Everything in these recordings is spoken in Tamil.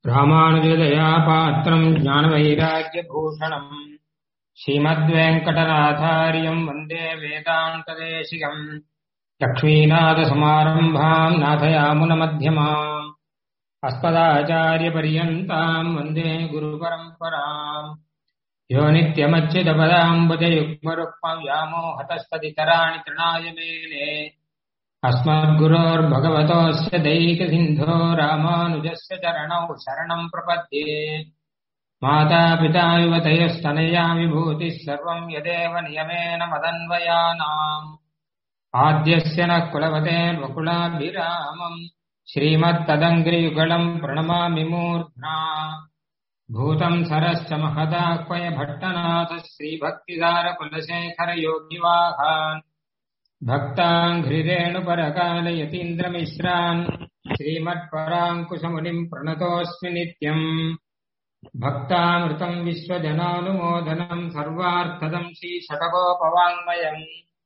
ராமானுஜதயா பாத்திரம் ஞானவைராக்கியபூஷணம் ஸ்ரீமத்வேங்கடநாதாரியம் வந்தே வேதாந்ததேசிகம் லக்ஷ்மீநாதசமாரம்பாம் நாதயாமுனமध्यமாம் अस्मदाचार्यपर्यन्ताम् वन्दे गुरुपरम्पराम् यो नित्यमच्युतपदाम्बुजयुग्मरुक्मम् व्यामोहतस्तदितराणि तृणाय मेने अस्मद्गुरोर्भगवतोऽस्य दैकसिन्धो रामानुजस्य चरणौ शरणम् प्रपद्ये मातापिता युवतयस्तनया विभूतिः सर्वम् यदेव नियमेन मदन्वयानाम् आद्यस्य नः कुलवतेर्वकुलाभिरामम् श्रीमत्तदङ्ग्रियुगलम् प्रणमामि मूर्ध्ना भूतम् सरश्च महदाह्वय भट्टनाथ श्रीभक्तिदारकुलशेखरयोगिवाहान् भक्ताङ्घ्रिरेणुपरकालयतीन्द्रमिश्रान् श्रीमत्पराङ्कुशमुनिम् प्रणतोऽस्मि नित्यम् भक्तामृतम् विश्वजनानुमोदनम् सर्वार्थदम् श्रीषटकोपवाङ्मयम्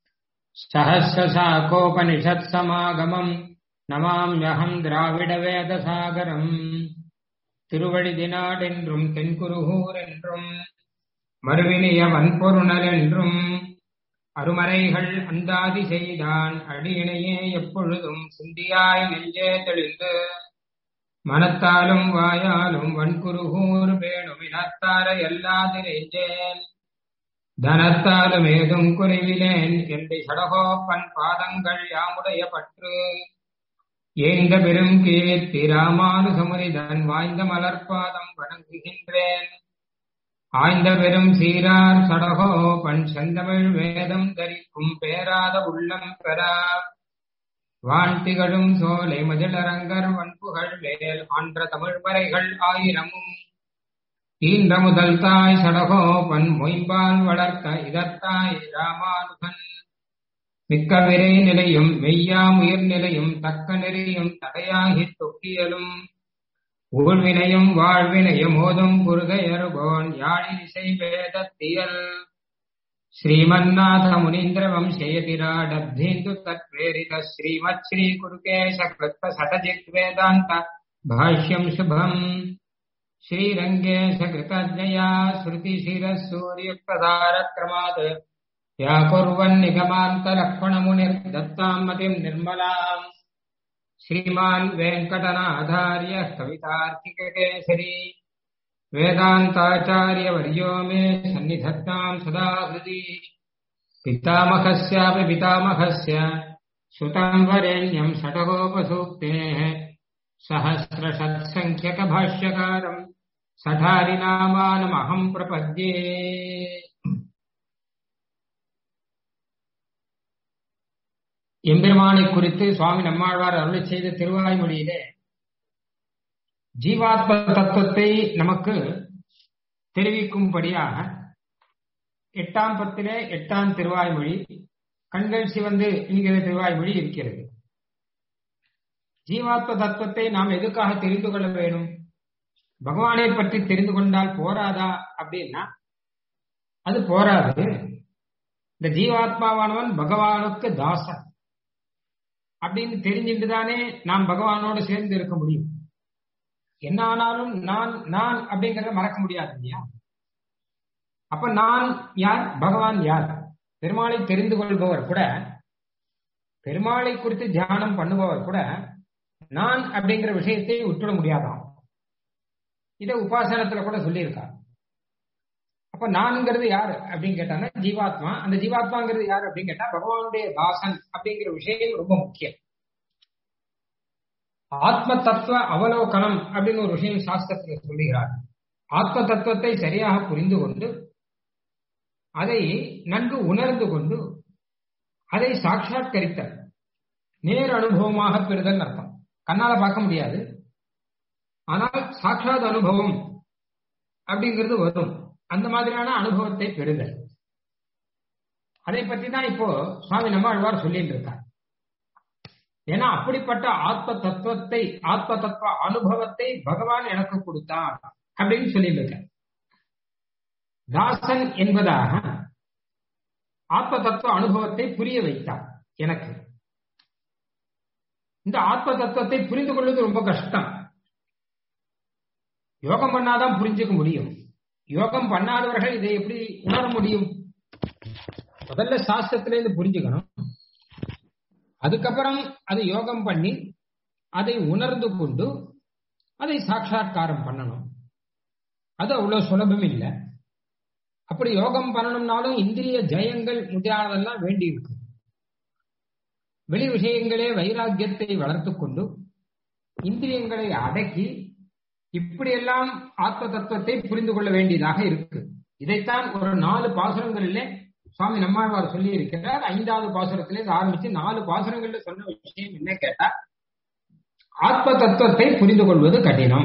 सहस्रशाकोपनिषत्समागमम् நமாம்யகம் திராவிட வேதசாகரம் திருவழிதினாடென்றும் தென்குருகூர் என்றும் மறுவினிய வன்பொருணல் என்றும் அருமறைகள் அந்தாதி செய்தான் அடியினையே எப்பொழுதும் சிந்தியாய் நெஞ்சே தெளிந்து மனத்தாலும் வாயாலும் வன்குருகூர் வேணும் இனத்தார எல்லாதிரேஞ்சேன் தனத்தாலும் ஏதும் குறைவிலேன் என்று சடகோப்பன் பாதங்கள் யாமுடைய பற்று ஏந்த பெரும் கீர்த்தி ராமானுசமுனிதன் வாய்ந்த மலர்பாதம் வணங்குகின்றேன் ஆய்ந்த பெரும் சீரார் சடகோ பண் செந்தமிழ் வேதம் தரிக்கும் பேராத உள்ளம் பெறா வான்திகழும் சோலை மதிலரங்கர் வன்புகள் வேல் ஆன்ற தமிழ்மறைகள் ஆயிரமும் ஈன்ற முதல் தாய் சடகோ பன் மொயம்பால் வளர்த்த இதத்தாய் ராமானுகன் மிக்க விரை நிலையும் மெய்யாம் உயிர் நிலையும் தக்க நெறியும் தடையாகி தொக்கியலும் ஊழ்வினையும் வாழ்வினையும் ஓதும் குருகையருகோன் யாழி இசை வேதத்தியல் ஸ்ரீமன்னாத முனீந்திர வம்சயதிராடப்தீந்து தத்வேரித ஸ்ரீமத் ஸ்ரீ குருகேஷ கிருத்த சடஜித் வேதாந்த பாஷ்யம் சுபம் ஸ்ரீரங்கேஷ கிருதஜயா ஸ்ருதி சிர சூரியுக்ததாரக்ரமாத் या कुर्वन्निगमान्तलक्ष्मणमुनिर्दत्ताम् मतिम् निर्मलाम् श्रीमान् वेङ्कटनाधार्य कवितार्किककेसरी वेदान्ताचार्यवर्यो मे सन्निधत्ताम् सदा हृदि पितामहस्यापि पितामहस्य सुतम् वरेण्यम् षटकोपसूक्तेः सहस्रषत्सङ्ख्यकभाष्यकारम् सठारिनामानमहम् प्रपद्ये எம்பெருமானை குறித்து சுவாமி நம்மாழ்வார் அருளை செய்த திருவாய்மொழியிலே ஜீவாத்ம தத்துவத்தை நமக்கு தெரிவிக்கும்படியாக எட்டாம் பத்திலே எட்டாம் திருவாய்மொழி கண்கள் சிவந்து என்கிற திருவாய்மொழி இருக்கிறது ஜீவாத்ம தத்துவத்தை நாம் எதுக்காக தெரிந்து கொள்ள வேணும் பகவானை பற்றி தெரிந்து கொண்டால் போராதா அப்படின்னா அது போராது இந்த ஜீவாத்மாவானவன் பகவானுக்கு தாசன் அப்படின்னு தெரிஞ்சுட்டு தானே நாம் பகவானோடு சேர்ந்து இருக்க முடியும் என்ன ஆனாலும் நான் நான் அப்படிங்கறத மறக்க முடியாது இல்லையா அப்ப நான் யார் பகவான் யார் பெருமாளை தெரிந்து கொள்பவர் கூட பெருமாளை குறித்து தியானம் பண்ணுபவர் கூட நான் அப்படிங்கிற விஷயத்தை விட்டுட முடியாதாம் இதை உபாசனத்துல கூட சொல்லியிருக்கார் அப்ப நான்ங்கிறது யாரு அப்படின்னு கேட்டாங்க ஜீவாத்மா அந்த ஜீவாத்மாங்கிறது யாரு அப்படின்னு கேட்டா பகவானுடைய தாசன் அப்படிங்கிற விஷயம் ரொம்ப முக்கியம் ஆத்ம தத்துவ அவலோகனம் அப்படின்னு ஒரு விஷயம் சாஸ்திரத்துல சொல்லுகிறார் ஆத்ம தத்துவத்தை சரியாக புரிந்து கொண்டு அதை நன்கு உணர்ந்து கொண்டு அதை சாட்சாத்கரித்தல் நேர் அனுபவமாக பெறுதல் அர்த்தம் கண்ணால பார்க்க முடியாது ஆனால் சாட்சாத் அனுபவம் அப்படிங்கிறது வரும் அந்த மாதிரியான அனுபவத்தை பெறுதல் அதை பற்றி தான் இப்போ சுவாமி நம்மாழ்வார் சொல்லிட்டு இருக்கார் ஏன்னா அப்படிப்பட்ட ஆத்ம தத்துவத்தை ஆத்ம தத்துவ அனுபவத்தை பகவான் எனக்கு கொடுத்தார் அப்படின்னு சொல்லிட்டு இருக்க தாசன் என்பதாக ஆத்ம தத்துவ அனுபவத்தை புரிய வைத்தார் எனக்கு இந்த ஆத்ம தத்துவத்தை புரிந்து கொள்வது ரொம்ப கஷ்டம் யோகம் பண்ணாதான் புரிஞ்சுக்க முடியும் யோகம் பண்ணாதவர்கள் இதை எப்படி உணர முடியும் முதல்ல சாஸ்திரத்திலே இருந்து புரிஞ்சுக்கணும் அதுக்கப்புறம் அது யோகம் பண்ணி அதை உணர்ந்து கொண்டு அதை சாட்சா்காரம் பண்ணணும் அது அவ்வளவு சுலபம் இல்லை அப்படி யோகம் பண்ணணும்னாலும் இந்திரிய ஜெயங்கள் முதலானதெல்லாம் வேண்டி இருக்கு வெளி விஷயங்களே வைராக்கியத்தை வளர்த்து கொண்டு இந்திரியங்களை அடக்கி இப்படியெல்லாம் ஆத்ம தத்துவத்தை புரிந்து கொள்ள வேண்டியதாக இருக்கு இதைத்தான் ஒரு நாலு பாசுரங்களிலே சுவாமி நம்மாழ்வார் சொல்லி இருக்கிறார் ஐந்தாவது பாசுரத்திலிருந்து ஆரம்பிச்சு நாலு பாசுரங்கள்ல சொன்ன விஷயம் என்ன கேட்டா ஆத்ம தத்துவத்தை புரிந்து கொள்வது கடினம்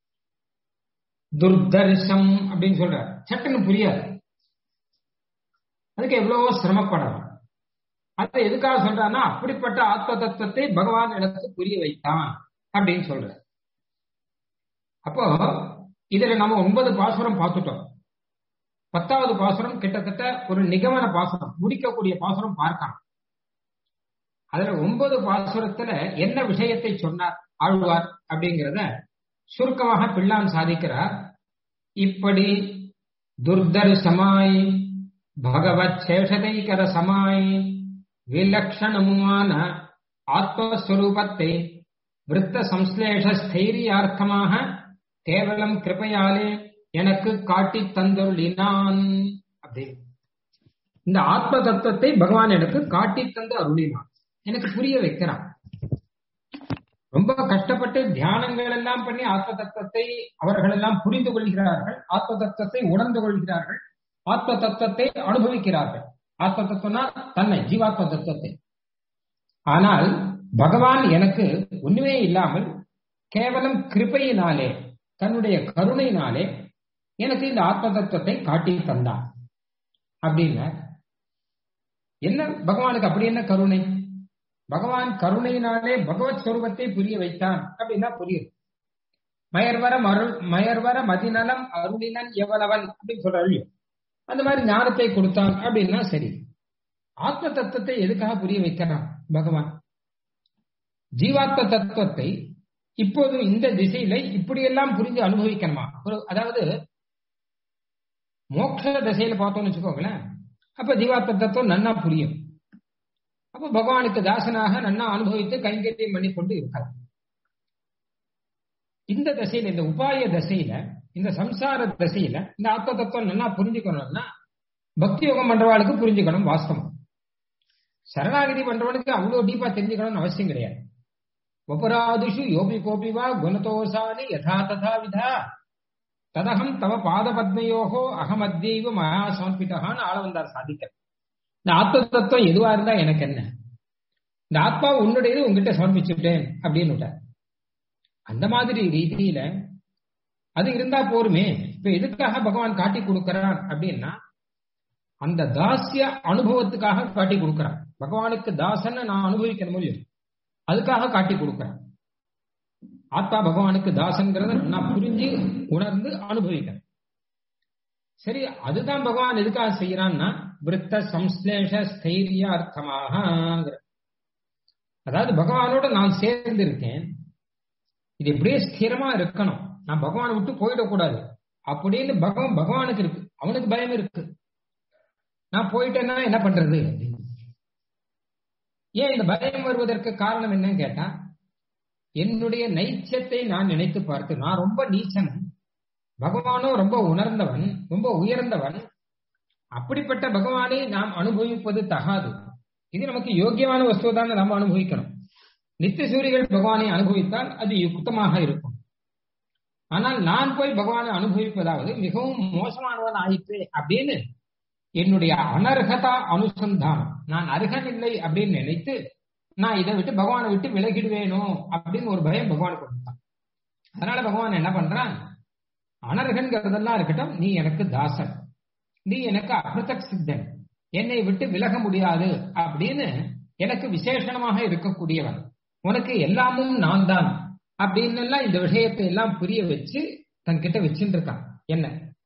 துர்தர்ஷம் அப்படின்னு சொல்ற சட்டுன்னு புரியாது அதுக்கு எவ்வளவோ சிரமப்படலாம் அதை எதுக்காக சொல்றான்னா அப்படிப்பட்ட ஆத்ம தத்துவத்தை பகவான் எனக்கு புரிய வைத்தான் அப்படின்னு சொல்ற அப்போ இதுல நம்ம ஒன்பது பாசுரம் பார்த்துட்டோம் பத்தாவது பாசுரம் கிட்டத்தட்ட ஒரு நிகமன பாசுரம் முடிக்கக்கூடிய பாசுரம் பார்க்கலாம் அதுல ஒன்பது பாசுரத்துல என்ன விஷயத்தை சொன்னார் ஆழ்வார் அப்படிங்கிறத சுருக்கமாக பிள்ளான் சாதிக்கிறார் இப்படி துர்தர்சமாய் பகவத் சேஷதைகர சமாய் விலக்ஷணமுமான ஆத்மஸ்வரூபத்தை விருத்த சம்ஸ்லேஷ ஸ்தைரியார்த்தமாக கேவலம் கிருப்பையாலே எனக்கு காட்டி தந்தருளினான் அப்படின்னு இந்த ஆத்ம தத்துவத்தை பகவான் எனக்கு காட்டி தந்து அருளினான் எனக்கு புரிய வைக்கிறான் ரொம்ப கஷ்டப்பட்டு தியானங்கள் எல்லாம் பண்ணி ஆத்ம தத்துவத்தை அவர்கள் எல்லாம் புரிந்து கொள்கிறார்கள் ஆத்ம தத்துவத்தை உணர்ந்து கொள்கிறார்கள் ஆத்ம தத்துவத்தை அனுபவிக்கிறார்கள் ஆத்ம தத்துவம்னா தன்னை ஜீவாத்ம தத்துவத்தை ஆனால் பகவான் எனக்கு ஒண்ணுமே இல்லாமல் கேவலம் கிருப்பையினாலே தன்னுடைய கருணையினாலே எனக்கு இந்த ஆத்ம தத்துவத்தை காட்டி தந்தான் அப்படின்னா என்ன பகவானுக்கு அப்படி என்ன கருணை பகவான் கருணையினாலே பகவத் ஸ்வரூபத்தை புரிய வைத்தான் அப்படின்னா புரியுது மயர்வர அருள் மயர்வர மதிநலம் அருளினன் எவனவன் அப்படின்னு சொல்றாரு அந்த மாதிரி ஞானத்தை கொடுத்தான் அப்படின்னா சரி ஆத்ம தத்துவத்தை எதுக்காக புரிய வைக்கிறான் பகவான் ஜீவாத்ம தத்துவத்தை இப்போது இந்த திசையில இப்படியெல்லாம் புரிஞ்சு அனுபவிக்கணுமா ஒரு அதாவது மோட்ச திசையில பார்த்தோம்னு வச்சுக்கோங்களேன் அப்ப ஜீவாத்ம தத்துவம் நன்னா புரியும் அப்ப பகவானுக்கு தாசனாக நன்னா அனுபவித்து கைங்கரியம் பண்ணி கொண்டு இருக்கலாம் இந்த தசையில இந்த உபாய தசையில இந்த சம்சார தசையில இந்த ஆத்ம தத்துவம் நல்லா புரிஞ்சுக்கணும்னா பக்தி யோகம் பண்றவாளுக்கு புரிஞ்சுக்கணும் வாஸ்தவம் சரணாகதி பண்றவனுக்கு அவ்வளவு டீப்பா தெரிஞ்சுக்கணும்னு அவசியம் கிடையாது ஒபராதுஷு யோபி கோபி வா குணதோசாலி யதா ததா விதா ததகம் தவ பாத பத்மயோகோ அகமத்யைவ மகா சமர்ப்பித்தகான்னு ஆள வந்தார் சாதிக்க இந்த ஆத்ம தத்துவம் எதுவா இருந்தா எனக்கு என்ன இந்த ஆத்மா உன்னுடையது உங்ககிட்ட சமர்ப்பிச்சுட்டேன் அப்படின்னு அந்த மாதிரி ரீதியில அது இருந்தா போருமே இப்ப எதுக்காக பகவான் காட்டி கொடுக்கிறான் அப்படின்னா அந்த தாசிய அனுபவத்துக்காக காட்டி கொடுக்கிறான் பகவானுக்கு தாசன்னு நான் அனுபவிக்கணும் முடியும் அதுக்காக காட்டி கொடுக்கிறேன் ஆத்மா பகவானுக்கு தாசன்கிறத நான் புரிஞ்சு உணர்ந்து அனுபவிக்கிறேன் சரி அதுதான் பகவான் எதுக்காக செய்யறான்னா விருத்த சம்ஸ்லேஷ ஸ்தைரியார்த்தமாக அதாவது பகவானோட நான் சேர்ந்து இருக்கேன் இது இப்படியே ஸ்திரமா இருக்கணும் நான் பகவானை விட்டு போயிடக்கூடாது அப்படின்னு பகவான் பகவானுக்கு இருக்கு அவனுக்கு பயம் இருக்கு நான் போயிட்டேன்னா என்ன பண்றது அப்படின்னு ஏன் இந்த பயம் வருவதற்கு காரணம் என்னன்னு கேட்டா என்னுடைய நைச்சத்தை நான் நினைத்து பார்த்து நான் ரொம்ப நீச்சன் பகவானோ ரொம்ப உணர்ந்தவன் ரொம்ப உயர்ந்தவன் அப்படிப்பட்ட பகவானை நாம் அனுபவிப்பது தகாது இது நமக்கு யோக்கியமான வஸ்துவை தான் நம்ம அனுபவிக்கணும் நித்திய சூரிகள் பகவானை அனுபவித்தால் அது யுக்தமாக இருக்கும் ஆனால் நான் போய் பகவானை அனுபவிப்பதாவது மிகவும் மோசமானவன் ஆயிற்று அப்படின்னு என்னுடைய அனர்ஹதா அனுசந்தானம் நான் அருகன் இல்லை அப்படின்னு நினைத்து நான் இதை விட்டு பகவானை விட்டு விலகிடுவேனோ அப்படின்னு ஒரு பயம் பகவானுக்கு கொடுத்தான் அதனால பகவான் என்ன பண்றான் அனர்கன்கிறதெல்லாம் இருக்கட்டும் நீ எனக்கு தாசன் நீ எனக்கு அபிரதக் சித்தன் என்னை விட்டு விலக முடியாது அப்படின்னு எனக்கு விசேஷணமாக இருக்கக்கூடியவன் உனக்கு எல்லாமும் நான் தான் அப்படின்னு எல்லாம் இந்த விஷயத்தை எல்லாம் புரிய வச்சு தன்கிட்ட வச்சுட்டு இருக்கான் என்ன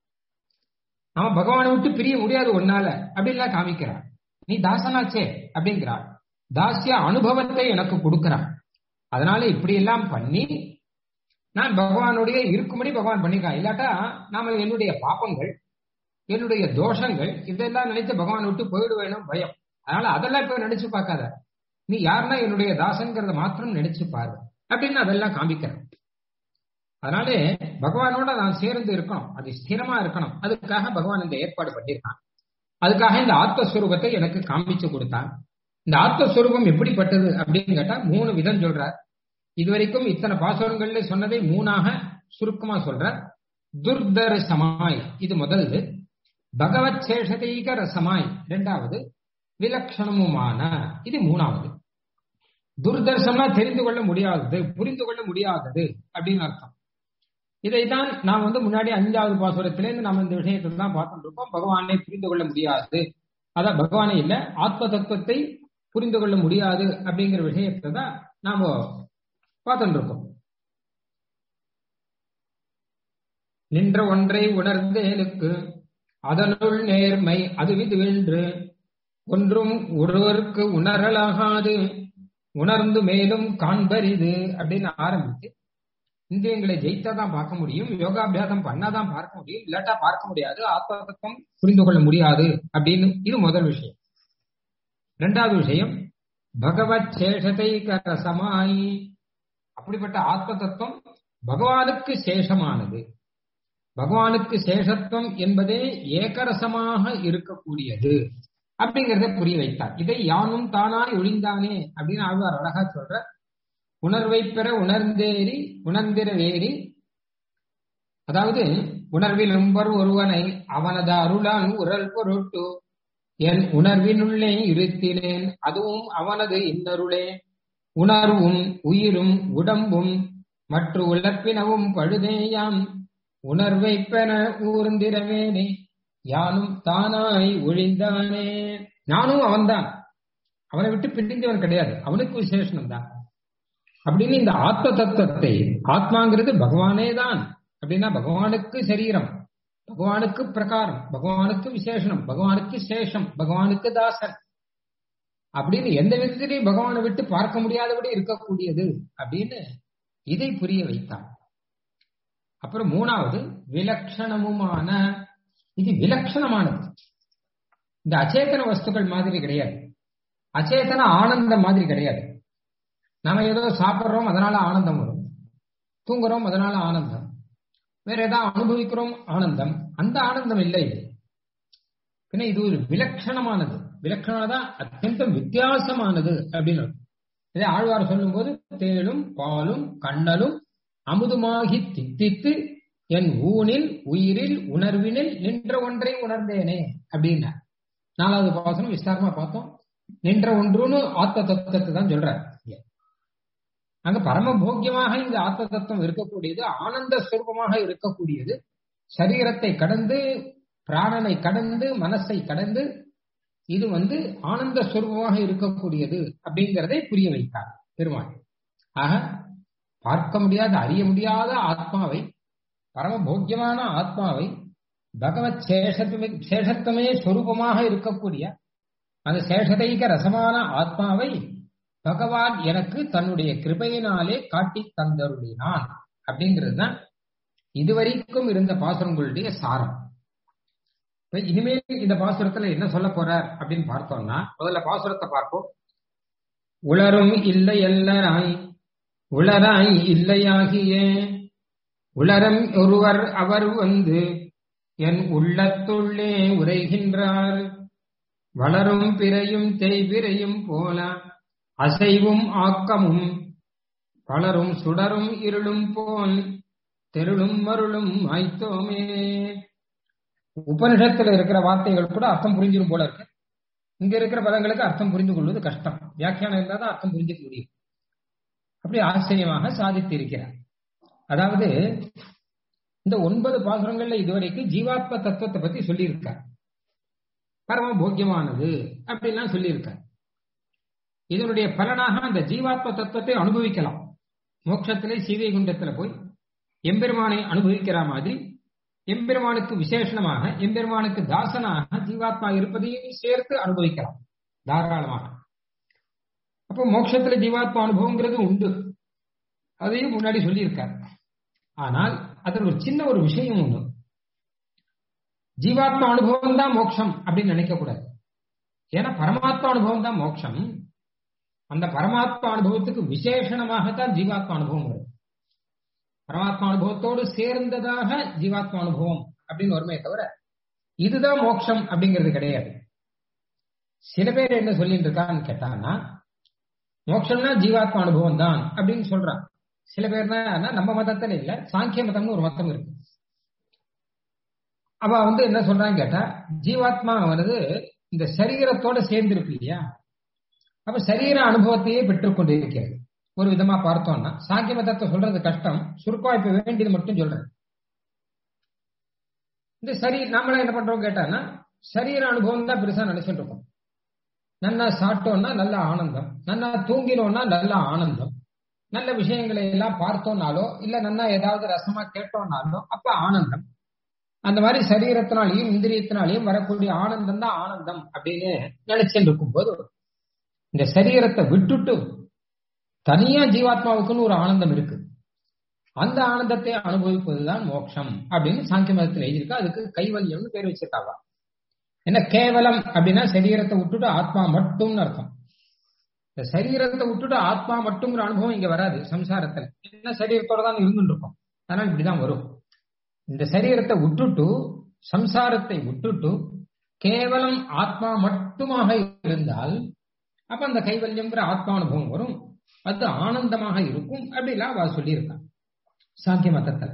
அவன் பகவானை விட்டு பிரிய முடியாது ஒன்னால அப்படின்லாம் காமிக்கிறான் நீ தாசனாச்சே அப்படிங்கிறான் தாசிய அனுபவத்தை எனக்கு கொடுக்கிறான் அதனால இப்படி எல்லாம் பண்ணி நான் பகவானுடைய இருக்கும்படி பகவான் பண்ணிருக்கான் இல்லாட்டா நாம என்னுடைய பாப்பங்கள் என்னுடைய தோஷங்கள் இதெல்லாம் நினைத்து பகவான் விட்டு போயிடுவேணும் பயம் அதனால அதெல்லாம் இப்ப நினைச்சு பார்க்காத நீ யாருன்னா என்னுடைய தாசன்கிறத மாத்திரம் நினைச்சு பாரு அப்படின்னு அதெல்லாம் காமிக்கிறேன் அதனால பகவானோட நான் சேர்ந்து இருக்கணும் அது ஸ்திரமா இருக்கணும் அதுக்காக பகவான் இந்த ஏற்பாடு பண்ணியிருக்கான் அதுக்காக இந்த ஆத்மஸ்வரூபத்தை எனக்கு காமிச்சு கொடுத்தான் இந்த ஆத்மஸ்வரூபம் எப்படிப்பட்டது அப்படின்னு கேட்டா மூணு விதம் சொல்றார் இதுவரைக்கும் இத்தனை பாசுரங்கள்ல சொன்னதை மூணாக சுருக்கமா சொல்ற துர்தர்சமாய் இது முதல்து பகவத் சேஷதைக ரசமாய் இரண்டாவது விலட்சணமுமான இது மூணாவது துர்தர்சனா தெரிந்து கொள்ள முடியாதது புரிந்து கொள்ள முடியாதது அப்படின்னு அர்த்தம் இதைத்தான் நாம் வந்து முன்னாடி அஞ்சாவது பாசுரத்திலேருந்து நம்ம இந்த விஷயத்தை தான் பார்த்துட்டு இருக்கோம் பகவானை புரிந்து கொள்ள முடியாது அதான் பகவானே இல்ல ஆத்ம தத்துவத்தை புரிந்து கொள்ள முடியாது அப்படிங்கிற விஷயத்தை தான் நாம பார்த்துட்டு இருக்கோம் நின்ற ஒன்றை உணர்ந்தேனுக்கு அதனுள் நேர்மை அது விதுவென்று ஒன்றும் ஒருவருக்கு உணரலாகாது உணர்ந்து மேலும் காண்பரிது அப்படின்னு ஆரம்பிச்சு இந்திரியங்களை ஜெயித்தா தான் பார்க்க முடியும் யோகாபியாசம் பண்ணாதான் பார்க்க முடியும் இல்லாட்டா பார்க்க முடியாது ஆத்ம தத்துவம் புரிந்து கொள்ள முடியாது அப்படின்னு இது முதல் விஷயம் இரண்டாவது விஷயம் பகவத் சேஷத்தை ரசமாய் அப்படிப்பட்ட ஆத்ம தத்துவம் பகவானுக்கு சேஷமானது பகவானுக்கு சேஷத்துவம் என்பதே ஏகரசமாக இருக்கக்கூடியது அப்படிங்கறத புரிய வைத்தார் இதை யானும் தானாய் ஒழிந்தானே அப்படின்னு ஆழ்வார் அழகா சொல்ற உணர்வை பெற உணர்ந்தேறி உணர்ந்திர வேறி அதாவது உணர்வில் நம்பர் ஒருவனை அவனது அருளான் உரல் பொருட்டு என் உணர்வினுள்ளே இருத்தினேன் அதுவும் அவனது இன்னருளே உணர்வும் உயிரும் உடம்பும் மற்ற உழப்பினவும் பழுதேயாம் உணர்வை பெற ஊர்ந்திரவேனே யானும் தானாய் ஒழிந்தானே நானும் அவன்தான் அவனை விட்டு பிரிஞ்சவன் கிடையாது அவனுக்கு விசேஷனம் தான் அப்படின்னு இந்த ஆத்ம தத்துவத்தை ஆத்மாங்கிறது பகவானே தான் அப்படின்னா பகவானுக்கு சரீரம் பகவானுக்கு பிரகாரம் பகவானுக்கு விசேஷனம் பகவானுக்கு சேஷம் பகவானுக்கு தாசன் அப்படின்னு எந்த விதத்திலையும் பகவானை விட்டு பார்க்க முடியாதபடி இருக்கக்கூடியது அப்படின்னு இதை புரிய வைத்தான் அப்புறம் மூணாவது விலட்சணமுமான இது விலட்சணமானது இந்த அச்சேதன வஸ்துக்கள் மாதிரி கிடையாது அச்சேதன ஆனந்தம் மாதிரி கிடையாது நாம ஏதோ சாப்பிட்றோம் அதனால ஆனந்தம் வரும் தூங்குறோம் அதனால ஆனந்தம் வேற ஏதாவது அனுபவிக்கிறோம் ஆனந்தம் அந்த ஆனந்தம் இல்லை இது பின்ன இது ஒரு விலட்சணமானது விலட்சணதா அத்தியந்தம் வித்தியாசமானது அப்படின்னு இதை ஆழ்வார் சொல்லும் போது தேளும் பாலும் கண்ணலும் அமுதுமாகி தித்தித்து என் ஊனில் உயிரில் உணர்வினில் நின்ற ஒன்றை உணர்ந்தேனே அப்படின்னா நாலாவது பாசனம் விஸ்தாரமா பார்த்தோம் நின்ற ஒன்றுன்னு ஆத்ம தத்துவத்தை தான் சொல்றார் அங்க பரமபோக்கியமாக இந்த ஆத்ம தத்துவம் இருக்கக்கூடியது ஆனந்த ஸ்வரூபமாக இருக்கக்கூடியது சரீரத்தை கடந்து பிராணனை கடந்து மனசை கடந்து இது வந்து ஆனந்த ஸ்வரூபமாக இருக்கக்கூடியது அப்படிங்கிறதை புரிய வைத்தார் பெருமாள் ஆக பார்க்க முடியாத அறிய முடியாத ஆத்மாவை பரமபோக்கியமான ஆத்மாவை பகவத் சேஷத்துவமே சேஷத்துவமே ஸ்வரூபமாக இருக்கக்கூடிய அந்த சேஷதைக ரசமான ஆத்மாவை பகவான் எனக்கு தன்னுடைய கிருபையினாலே காட்டி தந்தருளினான் அப்படிங்கிறது தான் இதுவரைக்கும் இருந்த பாசுரங்களுடைய சாரம் இனிமேல் இந்த பாசுரத்துல என்ன சொல்ல போறார் அப்படின்னு பார்த்தோம்னா முதல்ல பாசுரத்தை பார்ப்போம் உளரும் இல்லை எல்லாராய் உளராய் இல்லையாகிய உளரம் ஒருவர் அவர் வந்து என் உள்ளத்துள்ளே உரைகின்றார் வளரும் பிறையும் தேய்பிரையும் போல அசைவும் ஆக்கமும் வளரும் சுடரும் இருளும் போல் தெருளும் மருளும் மாய்த்தோமே உபனிஷத்துல இருக்கிற வார்த்தைகள் கூட அர்த்தம் புரிஞ்சிடும் போல இருக்கு இங்க இருக்கிற பதங்களுக்கு அர்த்தம் புரிந்து கொள்வது கஷ்டம் வியாக்கியானம் இருந்தால் தான் அர்த்தம் புரிஞ்சுக்க முடியும் அப்படி ஆச்சரியமாக சாதித்து இருக்கிறார் அதாவது இந்த ஒன்பது பாசுரங்கள்ல இதுவரைக்கும் ஜீவாத்ம தத்துவத்தை பத்தி சொல்லியிருக்கார் பரம போக்கியமானது அப்படின்லாம் சொல்லியிருக்கார் இதனுடைய பலனாக அந்த ஜீவாத்ம தத்துவத்தை அனுபவிக்கலாம் மோட்சத்திலே சீதை குண்டத்துல போய் எம்பெருமானை அனுபவிக்கிற மாதிரி எம்பெருமானுக்கு விசேஷமாக எம்பெருமானுக்கு தாசனாக ஜீவாத்மா இருப்பதையும் சேர்த்து அனுபவிக்கலாம் தாராளமாக அப்போ மோட்சத்துல ஜீவாத்மா அனுபவங்கிறது உண்டு அதையும் முன்னாடி சொல்லியிருக்கார் ஆனால் அதில் ஒரு சின்ன ஒரு விஷயம் ஒண்ணு ஜீவாத்மா அனுபவம் தான் மோட்சம் அப்படின்னு நினைக்க கூடாது ஏன்னா பரமாத்மா அனுபவம் தான் மோட்சம் அந்த பரமாத்மா அனுபவத்துக்கு விசேஷணமாகத்தான் ஜீவாத்மா அனுபவம் வரும் பரமாத்மா அனுபவத்தோடு சேர்ந்ததாக ஜீவாத்மா அனுபவம் அப்படின்னு வருமே தவிர இதுதான் மோட்சம் அப்படிங்கிறது கிடையாது சில பேர் என்ன சொல்லிட்டு இருக்கான்னு கேட்டாங்கன்னா மோட்சம்னா ஜீவாத்மா அனுபவம் தான் அப்படின்னு சொல்றான் சில பேர் நம்ம மதத்துல இல்ல சாங்கிய மதம்னு ஒரு மதம் இருக்கு அவ வந்து என்ன சொல்றான்னு கேட்டா ஜீவாத்மா வந்து இந்த சரீரத்தோட சேர்ந்து இருக்கு இல்லையா அப்ப சரீர அனுபவத்தையே பெற்றுக்கொண்டு இருக்கிறது ஒரு விதமா பார்த்தோம்னா சாங்கிய மதத்தை சொல்றது கஷ்டம் சுருக்கமா இப்ப வேண்டியது மட்டும் சொல்றேன் இந்த சரி நாமளா என்ன பண்றோம் கேட்டான்னா சரீர அனுபவம் தான் பெருசா நினைச்சிட்டு இருக்கோம் நல்லா சாப்பிட்டோம்னா நல்ல ஆனந்தம் நல்லா தூங்கினோம்னா நல்ல ஆனந்தம் நல்ல விஷயங்களை எல்லாம் பார்த்தோம்னாலோ இல்ல நல்லா ஏதாவது ரசமா கேட்டோம்னாலோ அப்ப ஆனந்தம் அந்த மாதிரி சரீரத்தினாலையும் இந்திரியத்தினாலையும் வரக்கூடிய ஆனந்தம் தான் ஆனந்தம் அப்படின்னு நினைச்சுட்டு இருக்கும் போது இந்த சரீரத்தை விட்டுட்டு தனியா ஜீவாத்மாவுக்குன்னு ஒரு ஆனந்தம் இருக்கு அந்த ஆனந்தத்தை அனுபவிப்பதுதான் மோட்சம் அப்படின்னு சாங்கிய மதத்தில் எழுதியிருக்கா அதுக்கு கைவல்யம்னு பேர் வச்சிருக்காவா என்ன கேவலம் அப்படின்னா சரீரத்தை விட்டுட்டு ஆத்மா மட்டும்னு அர்த்தம் இந்த சரீரத்தை விட்டுட்டு ஆத்மா மட்டுங்கிற அனுபவம் இங்க வராது சம்சாரத்துல என்ன சரீரத்தோட தான் இருந்துட்டு இருக்கோம் அதனால இப்படிதான் வரும் இந்த சரீரத்தை விட்டுட்டு சம்சாரத்தை விட்டுட்டு கேவலம் ஆத்மா மட்டுமாக இருந்தால் அப்ப அந்த கைவல்யம்ங்கிற ஆத்மா அனுபவம் வரும் அது ஆனந்தமாக இருக்கும் அப்படிலாம் அவ சொல்லியிருக்கான் சாங்கிய மதத்துல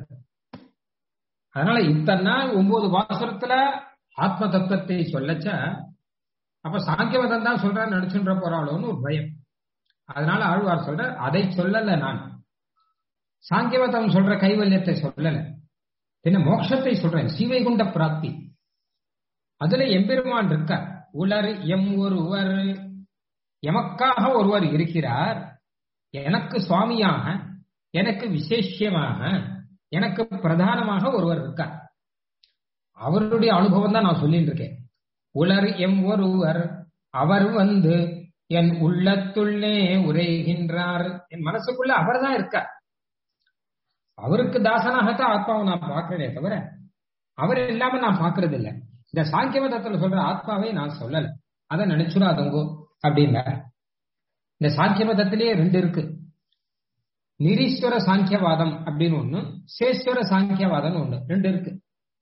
அதனால இத்தனை நாள் ஒன்பது வாசரத்துல ஆத்ம தத்துவத்தை சொல்லச்ச அப்ப சாங்கிய மதம் தான் சொல்றான்னு நினைச்சுன்ற போறாளோன்னு ஒரு பயம் அதனால ஆழ்வார் சொல்ற அதை சொல்லல நான் சாங்கிய மதம் சொல்ற கைவல்யத்தை சொல்லல பின்ன மோட்சத்தை சொல்றேன் சீவைகுண்ட பிராப்தி அதுல எம்பெருமான் இருக்க உலர் எம் ஒருவர் எமக்காக ஒருவர் இருக்கிறார் எனக்கு சுவாமியாக எனக்கு விசேஷமாக எனக்கு பிரதானமாக ஒருவர் இருக்கார் அவருடைய அனுபவம் தான் நான் சொல்லிட்டு இருக்கேன் உலர் எம் ஒருவர் அவர் வந்து என் உள்ளத்துள்ளே உரைகின்றார் என் மனசுக்குள்ள அவர் தான் இருக்கார் அவருக்கு தாசனாகத்தான் ஆத்மாவை நான் பார்க்கிறேனே தவிர அவர் இல்லாம நான் பாக்குறது இல்லை இந்த சாங்கிய மதத்துல சொல்ற ஆத்மாவை நான் சொல்லல அதை நினைச்சுடாதங்கோ அப்படிங்க இந்த சாங்கிய மதத்திலேயே ரெண்டு இருக்கு நிரீஸ்வர சாங்கியவாதம் அப்படின்னு ஒண்ணு சேஸ்வர சாங்கியவாதம் ஒண்ணு ரெண்டு இருக்கு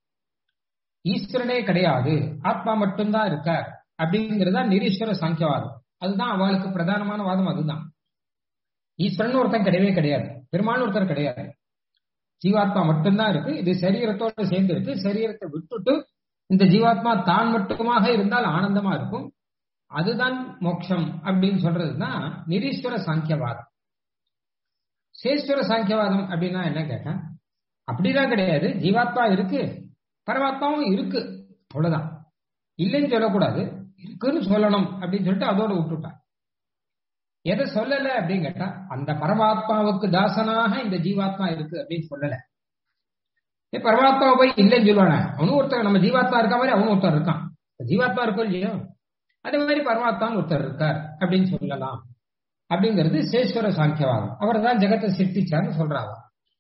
ஈஸ்வரனே கிடையாது ஆத்மா மட்டும்தான் இருக்கார் அப்படிங்கிறதா நிரீஸ்வர சாங்கியவாதம் அதுதான் அவளுக்கு பிரதானமான வாதம் அதுதான் ஈஸ்வரன் ஒருத்தன் கிடையவே கிடையாது பெருமாள் ஒருத்தர் கிடையாது ஜீவாத்மா மட்டும்தான் இருக்கு இது சரீரத்தோட சேர்ந்து இருக்கு சரீரத்தை விட்டுட்டு இந்த ஜீவாத்மா தான் மட்டுமாக இருந்தால் ஆனந்தமா இருக்கும் அதுதான் மோட்சம் அப்படின்னு சொல்றதுதான் நிரீஸ்வர சாங்கியவாதம் சேஸ்வர சாங்கியவாதம் அப்படின்னா என்ன கேட்டேன் அப்படிலாம் கிடையாது ஜீவாத்மா இருக்கு பரமாத்மாவும் இருக்கு அவ்வளவுதான் இல்லைன்னு சொல்லக்கூடாது இருக்குன்னு சொல்லணும் அப்படின்னு சொல்லிட்டு அதோட விட்டுட்டான் எதை சொல்லல அப்படின்னு கேட்டா அந்த பரமாத்மாவுக்கு தாசனாக இந்த ஜீவாத்மா இருக்கு அப்படின்னு சொல்லல ஏ பரமாத்மாவை போய் இல்லைன்னு சொல்லுவானே அவனும் ஒருத்தர் நம்ம ஜீவாத்மா இருக்க மாதிரி அவனும் ஒருத்தர் இருக்கான் ஜீவாத்மா இருக்கும் இல்லையோ அதே மாதிரி பரமாத்மான்னு ஒருத்தர் இருக்கார் அப்படின்னு சொல்லலாம் அப்படிங்கிறது சேஸ்வர சாங்கியவாதம் அவர் தான் ஜெகத்தை சிருஷ்டிச்சார்னு சொல்றாங்க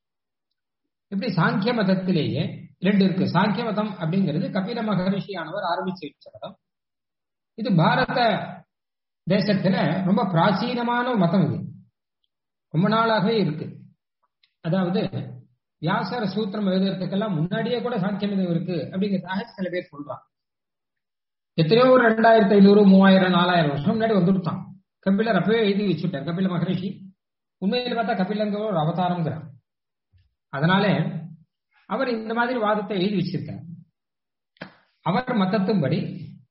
இப்படி சாங்கிய மதத்திலேயே ரெண்டு இருக்கு சாங்கிய மதம் அப்படிங்கிறது கபில மகரிஷியானவர் ஆரம்பிச்சு வச்ச மதம் இது பாரத தேசத்துல ரொம்ப பிராச்சீனமான மதம் இது ரொம்ப நாளாகவே இருக்கு அதாவது வியாசர சூத்திரம் எழுதுறதுக்கெல்லாம் முன்னாடியே கூட சாங்கிய மதம் இருக்கு அப்படிங்கிறதாக சில பேர் சொல்றாங்க எத்தனையோ ஒரு ரெண்டாயிரத்தி ஐநூறு மூவாயிரம் நாலாயிரம் வருஷம் முன்னாடி வந்துட்டான் கபிலர் அப்பவே எழுதி வச்சுட்டார் கபில மகரிஷி உண்மையில பார்த்தா கபிலங்கிற ஒரு அவதாரம்ங்கிறார் அதனால அவர் இந்த மாதிரி வாதத்தை எழுதி வச்சிருக்கார் அவர் மத்தத்தும்படி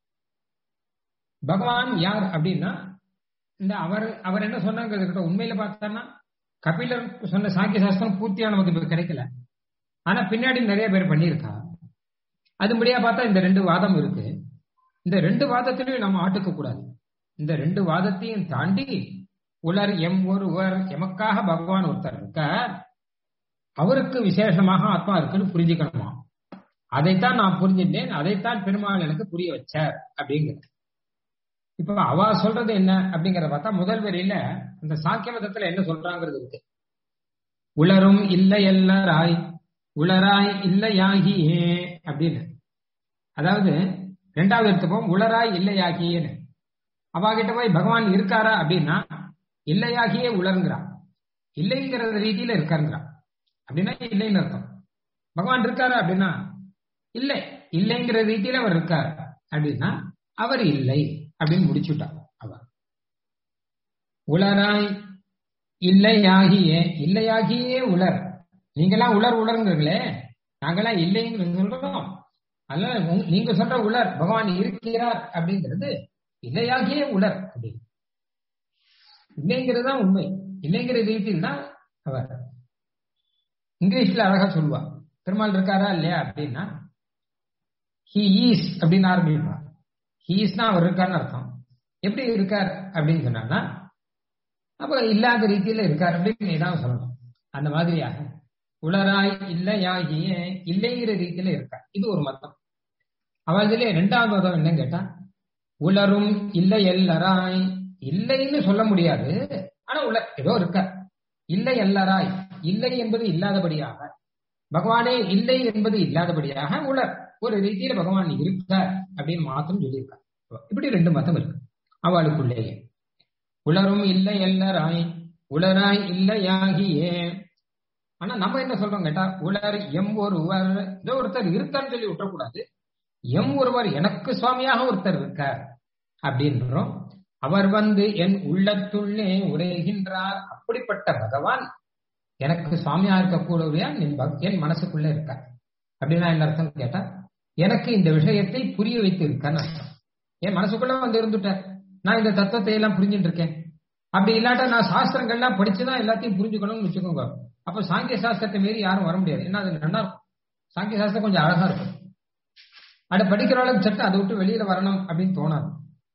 பகவான் யார் அப்படின்னா இந்த அவர் அவர் என்ன சொன்னாங்க உண்மையில பார்த்தான்னா கபிலர் சொன்ன சாங்கிய சாஸ்திரம் பூர்த்தியா நமக்கு இப்ப கிடைக்கல ஆனா பின்னாடி நிறைய பேர் பண்ணியிருக்கா அதுபடியா பார்த்தா இந்த ரெண்டு வாதம் இருக்கு இந்த ரெண்டு வாதத்திலையும் நம்ம ஆட்டுக்க கூடாது இந்த ரெண்டு வாதத்தையும் தாண்டி உலர் எம் ஒருவர் எமக்காக பகவான் ஒருத்தர் இருக்கார் அவருக்கு விசேஷமாக ஆத்மா இருக்குன்னு புரிஞ்சுக்கணுமா அதைத்தான் நான் புரிஞ்சுட்டேன் அதைத்தான் பெருமாள் எனக்கு புரிய வச்சார் அப்படிங்கிறது இப்ப அவ சொல்றது என்ன அப்படிங்கறத பார்த்தா முதல் வரியில இந்த சாக்கிய மதத்துல என்ன சொல்றாங்கிறது இருக்கு உளரும் இல்லை எல்லாராய் உளராய் இல்லையாகியே அப்படின்னு அதாவது ரெண்டாவது எடுத்துப்போம் உளராய் இல்லையாகியேன்னு அவாகிட்ட போய் பகவான் இருக்காரா அப்படின்னா இல்லையாகியே உலருங்கிறான் இல்லைங்கிற ரீதியில இருக்காருங்கிறான் அப்படின்னா இல்லைன்னு அர்த்தம் பகவான் இருக்காரா அப்படின்னா இல்லை இல்லைங்கிற ரீதியில அவர் இருக்கார் அப்படின்னா அவர் இல்லை அப்படின்னு முடிச்சுட்டார் அவர் உலராய் இல்லையாகியே இல்லையாகியே உலர் நீங்கெல்லாம் உலர் உலருங்கிறீங்களே நாங்கெல்லாம் இல்லைன்னு சொல்றோம் அதனால நீங்க சொல்ற உலர் பகவான் இருக்கிறார் அப்படிங்கிறது இல்லையாகியே உலர் அப்படின்னு இல்லைங்கிறது தான் உண்மை இல்லைங்கிற ரீதியில் தான் அவர் இங்கிலீஷ்ல அழகா சொல்லுவா பெருமாள் இருக்காரா இல்லையா அப்படின்னா ஹி ஈஸ் அப்படின்னு ஆரம்பிப்பார் ஹி ஈஸ்னா அவர் இருக்காருன்னு அர்த்தம் எப்படி இருக்கார் அப்படின்னு சொன்னாங்கன்னா அப்ப இல்லாத ரீதியில இருக்கார் அப்படின்னு ஏதாவது சொல்லணும் அந்த மாதிரியாக உளராய் இல்லையாகிய இல்லைங்கிற ரீதியில இருக்கார் இது ஒரு மதம் அவதிலே ரெண்டாவது மதம் என்னன்னு கேட்டா உலரும் இல்லை எல்லராய் இல்லைன்னு சொல்ல முடியாது ஆனா உள்ள ஏதோ இருக்க இல்லை எல்லாராய் இல்லை என்பது இல்லாதபடியாக பகவானே இல்லை என்பது இல்லாதபடியாக உலர் ஒரு ரீதியில பகவான் இருக்கார் அப்படின்னு மாத்தம் சொல்லியிருக்கார் இப்படி ரெண்டு மதம் இருக்கு அவளுக்குள்ளேயே உலரும் இல்லை எல்லாராய் உலராய் இல்லையாகியே ஆனா நம்ம என்ன சொல்றோம் கேட்டா உலர் எம் ஒருவர் ஏதோ ஒருத்தர் இருக்கான்னு சொல்லி விட்டுறக்கூடாது எம் ஒருவர் எனக்கு சுவாமியாக ஒருத்தர் இருக்கார் அப்படின்றோம் அவர் வந்து என் உள்ளத்துள்ளே உரைகின்றார் அப்படிப்பட்ட பகவான் எனக்கு சுவாமியா இருக்கக்கூடிய என் மனசுக்குள்ள இருக்கார் அப்படின்னா என்ன அர்த்தம் கேட்டா எனக்கு இந்த விஷயத்தை புரிய வைத்து இருக்கான்னு அர்த்தம் என் மனசுக்குள்ள வந்து இருந்துட்டேன் நான் இந்த தத்துவத்தை எல்லாம் புரிஞ்சுட்டு இருக்கேன் அப்படி இல்லாட்டா நான் சாஸ்திரங்கள்லாம் படிச்சுதான் எல்லாத்தையும் புரிஞ்சுக்கணும்னு வச்சுக்கோங்க அப்ப சாங்கிய சாஸ்திரத்தை மீறி யாரும் வர முடியாது ஏன்னா அது நல்லா இருக்கும் சாங்கிய சாஸ்திரம் கொஞ்சம் அழகா இருக்கும் அதை படிக்கிற அளவுக்கு சட்டம் அதை விட்டு வெளியில வரணும் அப்படின்னு தோணாது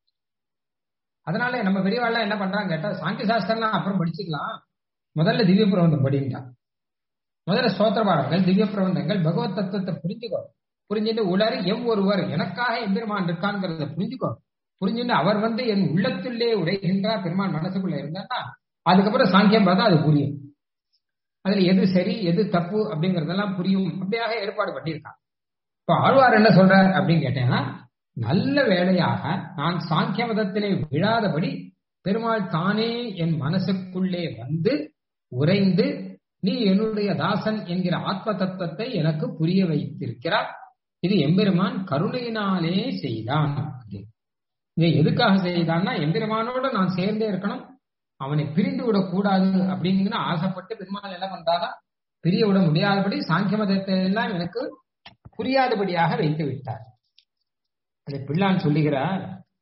அதனால நம்ம பெரியவாள்லாம் என்ன பண்றாங்க கேட்டா சாங்கிய சாஸ்திரம்லாம் அப்புறம் படிச்சுக்கலாம் முதல்ல திவ்ய பிரபந்தம் படிங்கடா முதல்ல சோத்திர பாடங்கள் திவ்ய பிரபந்தங்கள் பகவத் தத்துவத்தை புரிஞ்சுக்கோ புரிஞ்சுட்டு உலர் எவ் ஒருவர் எனக்காக எம்பெருமான் இருக்கான்ங்கிறத புரிஞ்சுக்கோ புரிஞ்சுட்டு அவர் வந்து என் உள்ளத்துள்ளே உடைகின்றார் பெருமான் மனசுக்குள்ள இருந்தான்னா அதுக்கப்புறம் சாங்கியம் பார்த்தா அது புரியும் அதுல எது சரி எது தப்பு அப்படிங்கறதெல்லாம் புரியும் அப்படியாக ஏற்பாடு பண்ணியிருக்கான் இப்ப ஆழ்வார் என்ன சொல்றார் அப்படின்னு கேட்டேன்னா நல்ல வேளையாக நான் சாங்கிய மதத்திலே விழாதபடி பெருமாள் தானே என் மனசுக்குள்ளே வந்து உறைந்து நீ என்னுடைய தாசன் என்கிற ஆத்ம தத்துவத்தை எனக்கு புரிய வைத்திருக்கிறார் இது எம்பெருமான் கருணையினாலே செய்தான் இங்க எதுக்காக செய்தான்னா எம்பெருமானோட நான் சேர்ந்தே இருக்கணும் அவனை பிரிந்து விடக்கூடாது அப்படிங்கிற ஆசைப்பட்டு பெருமாள் என்ன பண்றாரா பிரிய விட முடியாதபடி சாங்கிய மதத்தை எல்லாம் எனக்கு புரியாதபடியாக வைத்து விட்டார் அதை பிள்ளான் சொல்லுகிறார்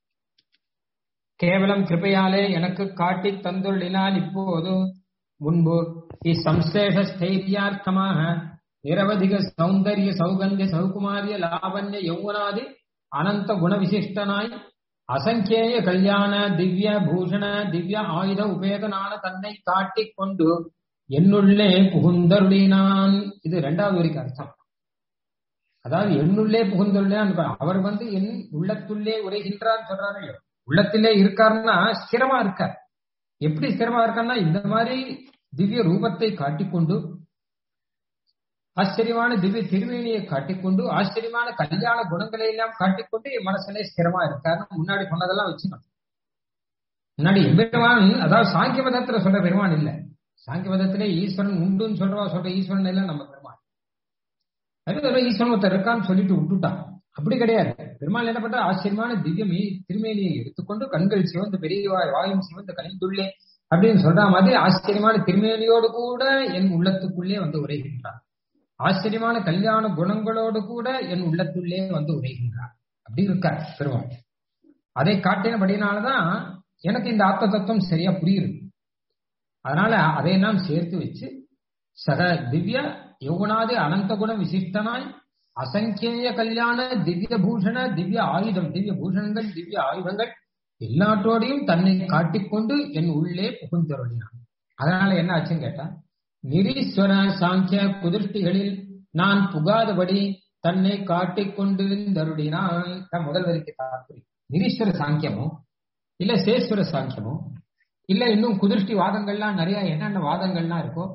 கேவலம் கிருப்பையாலே எனக்கு காட்டி தந்துள்ளினால் இப்போது முன்பு இச்சம்சேஷ ஸ்தைரியார்த்தமாக நிரவதிக சௌந்தரிய சௌகந்திய சௌகுமாரிய லாவண்ய யௌவனாதி அனந்த குண விசிஷ்டனாய் அசங்கேய கல்யாண திவ்ய பூஷண திவ்ய ஆயுத உபேதனான தன்னை காட்டிக் கொண்டு என்னுள்ளே புகுந்தருளினான் இது இரண்டாவது வரைக்கும் அர்த்தம் அதாவது என்னுள்ளே புகுந்துள்ளான் அவர் வந்து என் உள்ளத்துள்ளே உரைகின்றான்னு சொல்றாரு உள்ளத்திலே இருக்காருன்னா ஸ்திரமா இருக்கார் எப்படி ஸ்திரமா இருக்காருன்னா இந்த மாதிரி திவ்ய ரூபத்தை காட்டிக்கொண்டு ஆச்சரியமான திவ்ய திருவேணியை காட்டிக்கொண்டு ஆச்சரியமான கல்யாண குணங்களை எல்லாம் காட்டிக்கொண்டு என் மனசுல ஸ்திரமா இருக்காருன்னு முன்னாடி சொன்னதெல்லாம் வச்சுக்கணும் முன்னாடி எம்பெருமான் அதாவது சாங்கிய மதத்துல சொல்ற பெருமான் இல்ல சாங்கிய மதத்திலே ஈஸ்வரன் உண்டுன்னு சொல்றவா சொல்ற ஈஸ்வரன் எல்லாம் நம்ம பெருமான் அது ஈஸ்வரன் ஒருத்தர் இருக்கான்னு சொல்லிட்டு விட்டுட்டான் அப்படி கிடையாது பெருமாள் என்ன பண்ற ஆச்சரியமான திவ்யமே திருமேனியை எடுத்துக்கொண்டு கண்கள் சிவந்து பெரிய வாயும் சிவந்து கலைந்துள்ளே அப்படின்னு சொல்ற மாதிரி ஆச்சரியமான திருமேனியோடு கூட என் உள்ளத்துக்குள்ளே வந்து உரைகின்றார் ஆச்சரியமான கல்யாண குணங்களோடு கூட என் உள்ளத்துள்ளே வந்து உரைகின்றார் அப்படி இருக்கார் பெருமாள் அதை காட்டினபடினாலதான் எனக்கு இந்த ஆத்ம தத்துவம் சரியா புரியுது அதனால அதையெல்லாம் சேர்த்து வச்சு சக திவ்ய யௌவனாதி அனந்த குண விசிஷ்டனாய் அசங்கேய கல்யாண திவ்ய பூஷண திவ்ய ஆயுதம் திவ்ய பூஷணங்கள் திவ்ய ஆயுதங்கள் எல்லாற்றோடையும் தன்னை காட்டிக்கொண்டு என் உள்ளே புகுந்தருளினான் அதனால என்ன ஆச்சுன்னு கேட்டா நிரீஸ்வர சாங்கிய குதிர்ஷ்டிகளில் நான் புகாதபடி தன்னை காட்டிக் கொண்டிருந்தருடினான் முதல் வரைக்கும் தாற்பயம் நிரீஸ்வர சாங்கியமோ இல்ல சேஸ்வர சாங்கியமோ இல்ல இன்னும் குதிர்ஷ்டி வாதங்கள்லாம் நிறைய என்னென்ன வாதங்கள்லாம் இருக்கோ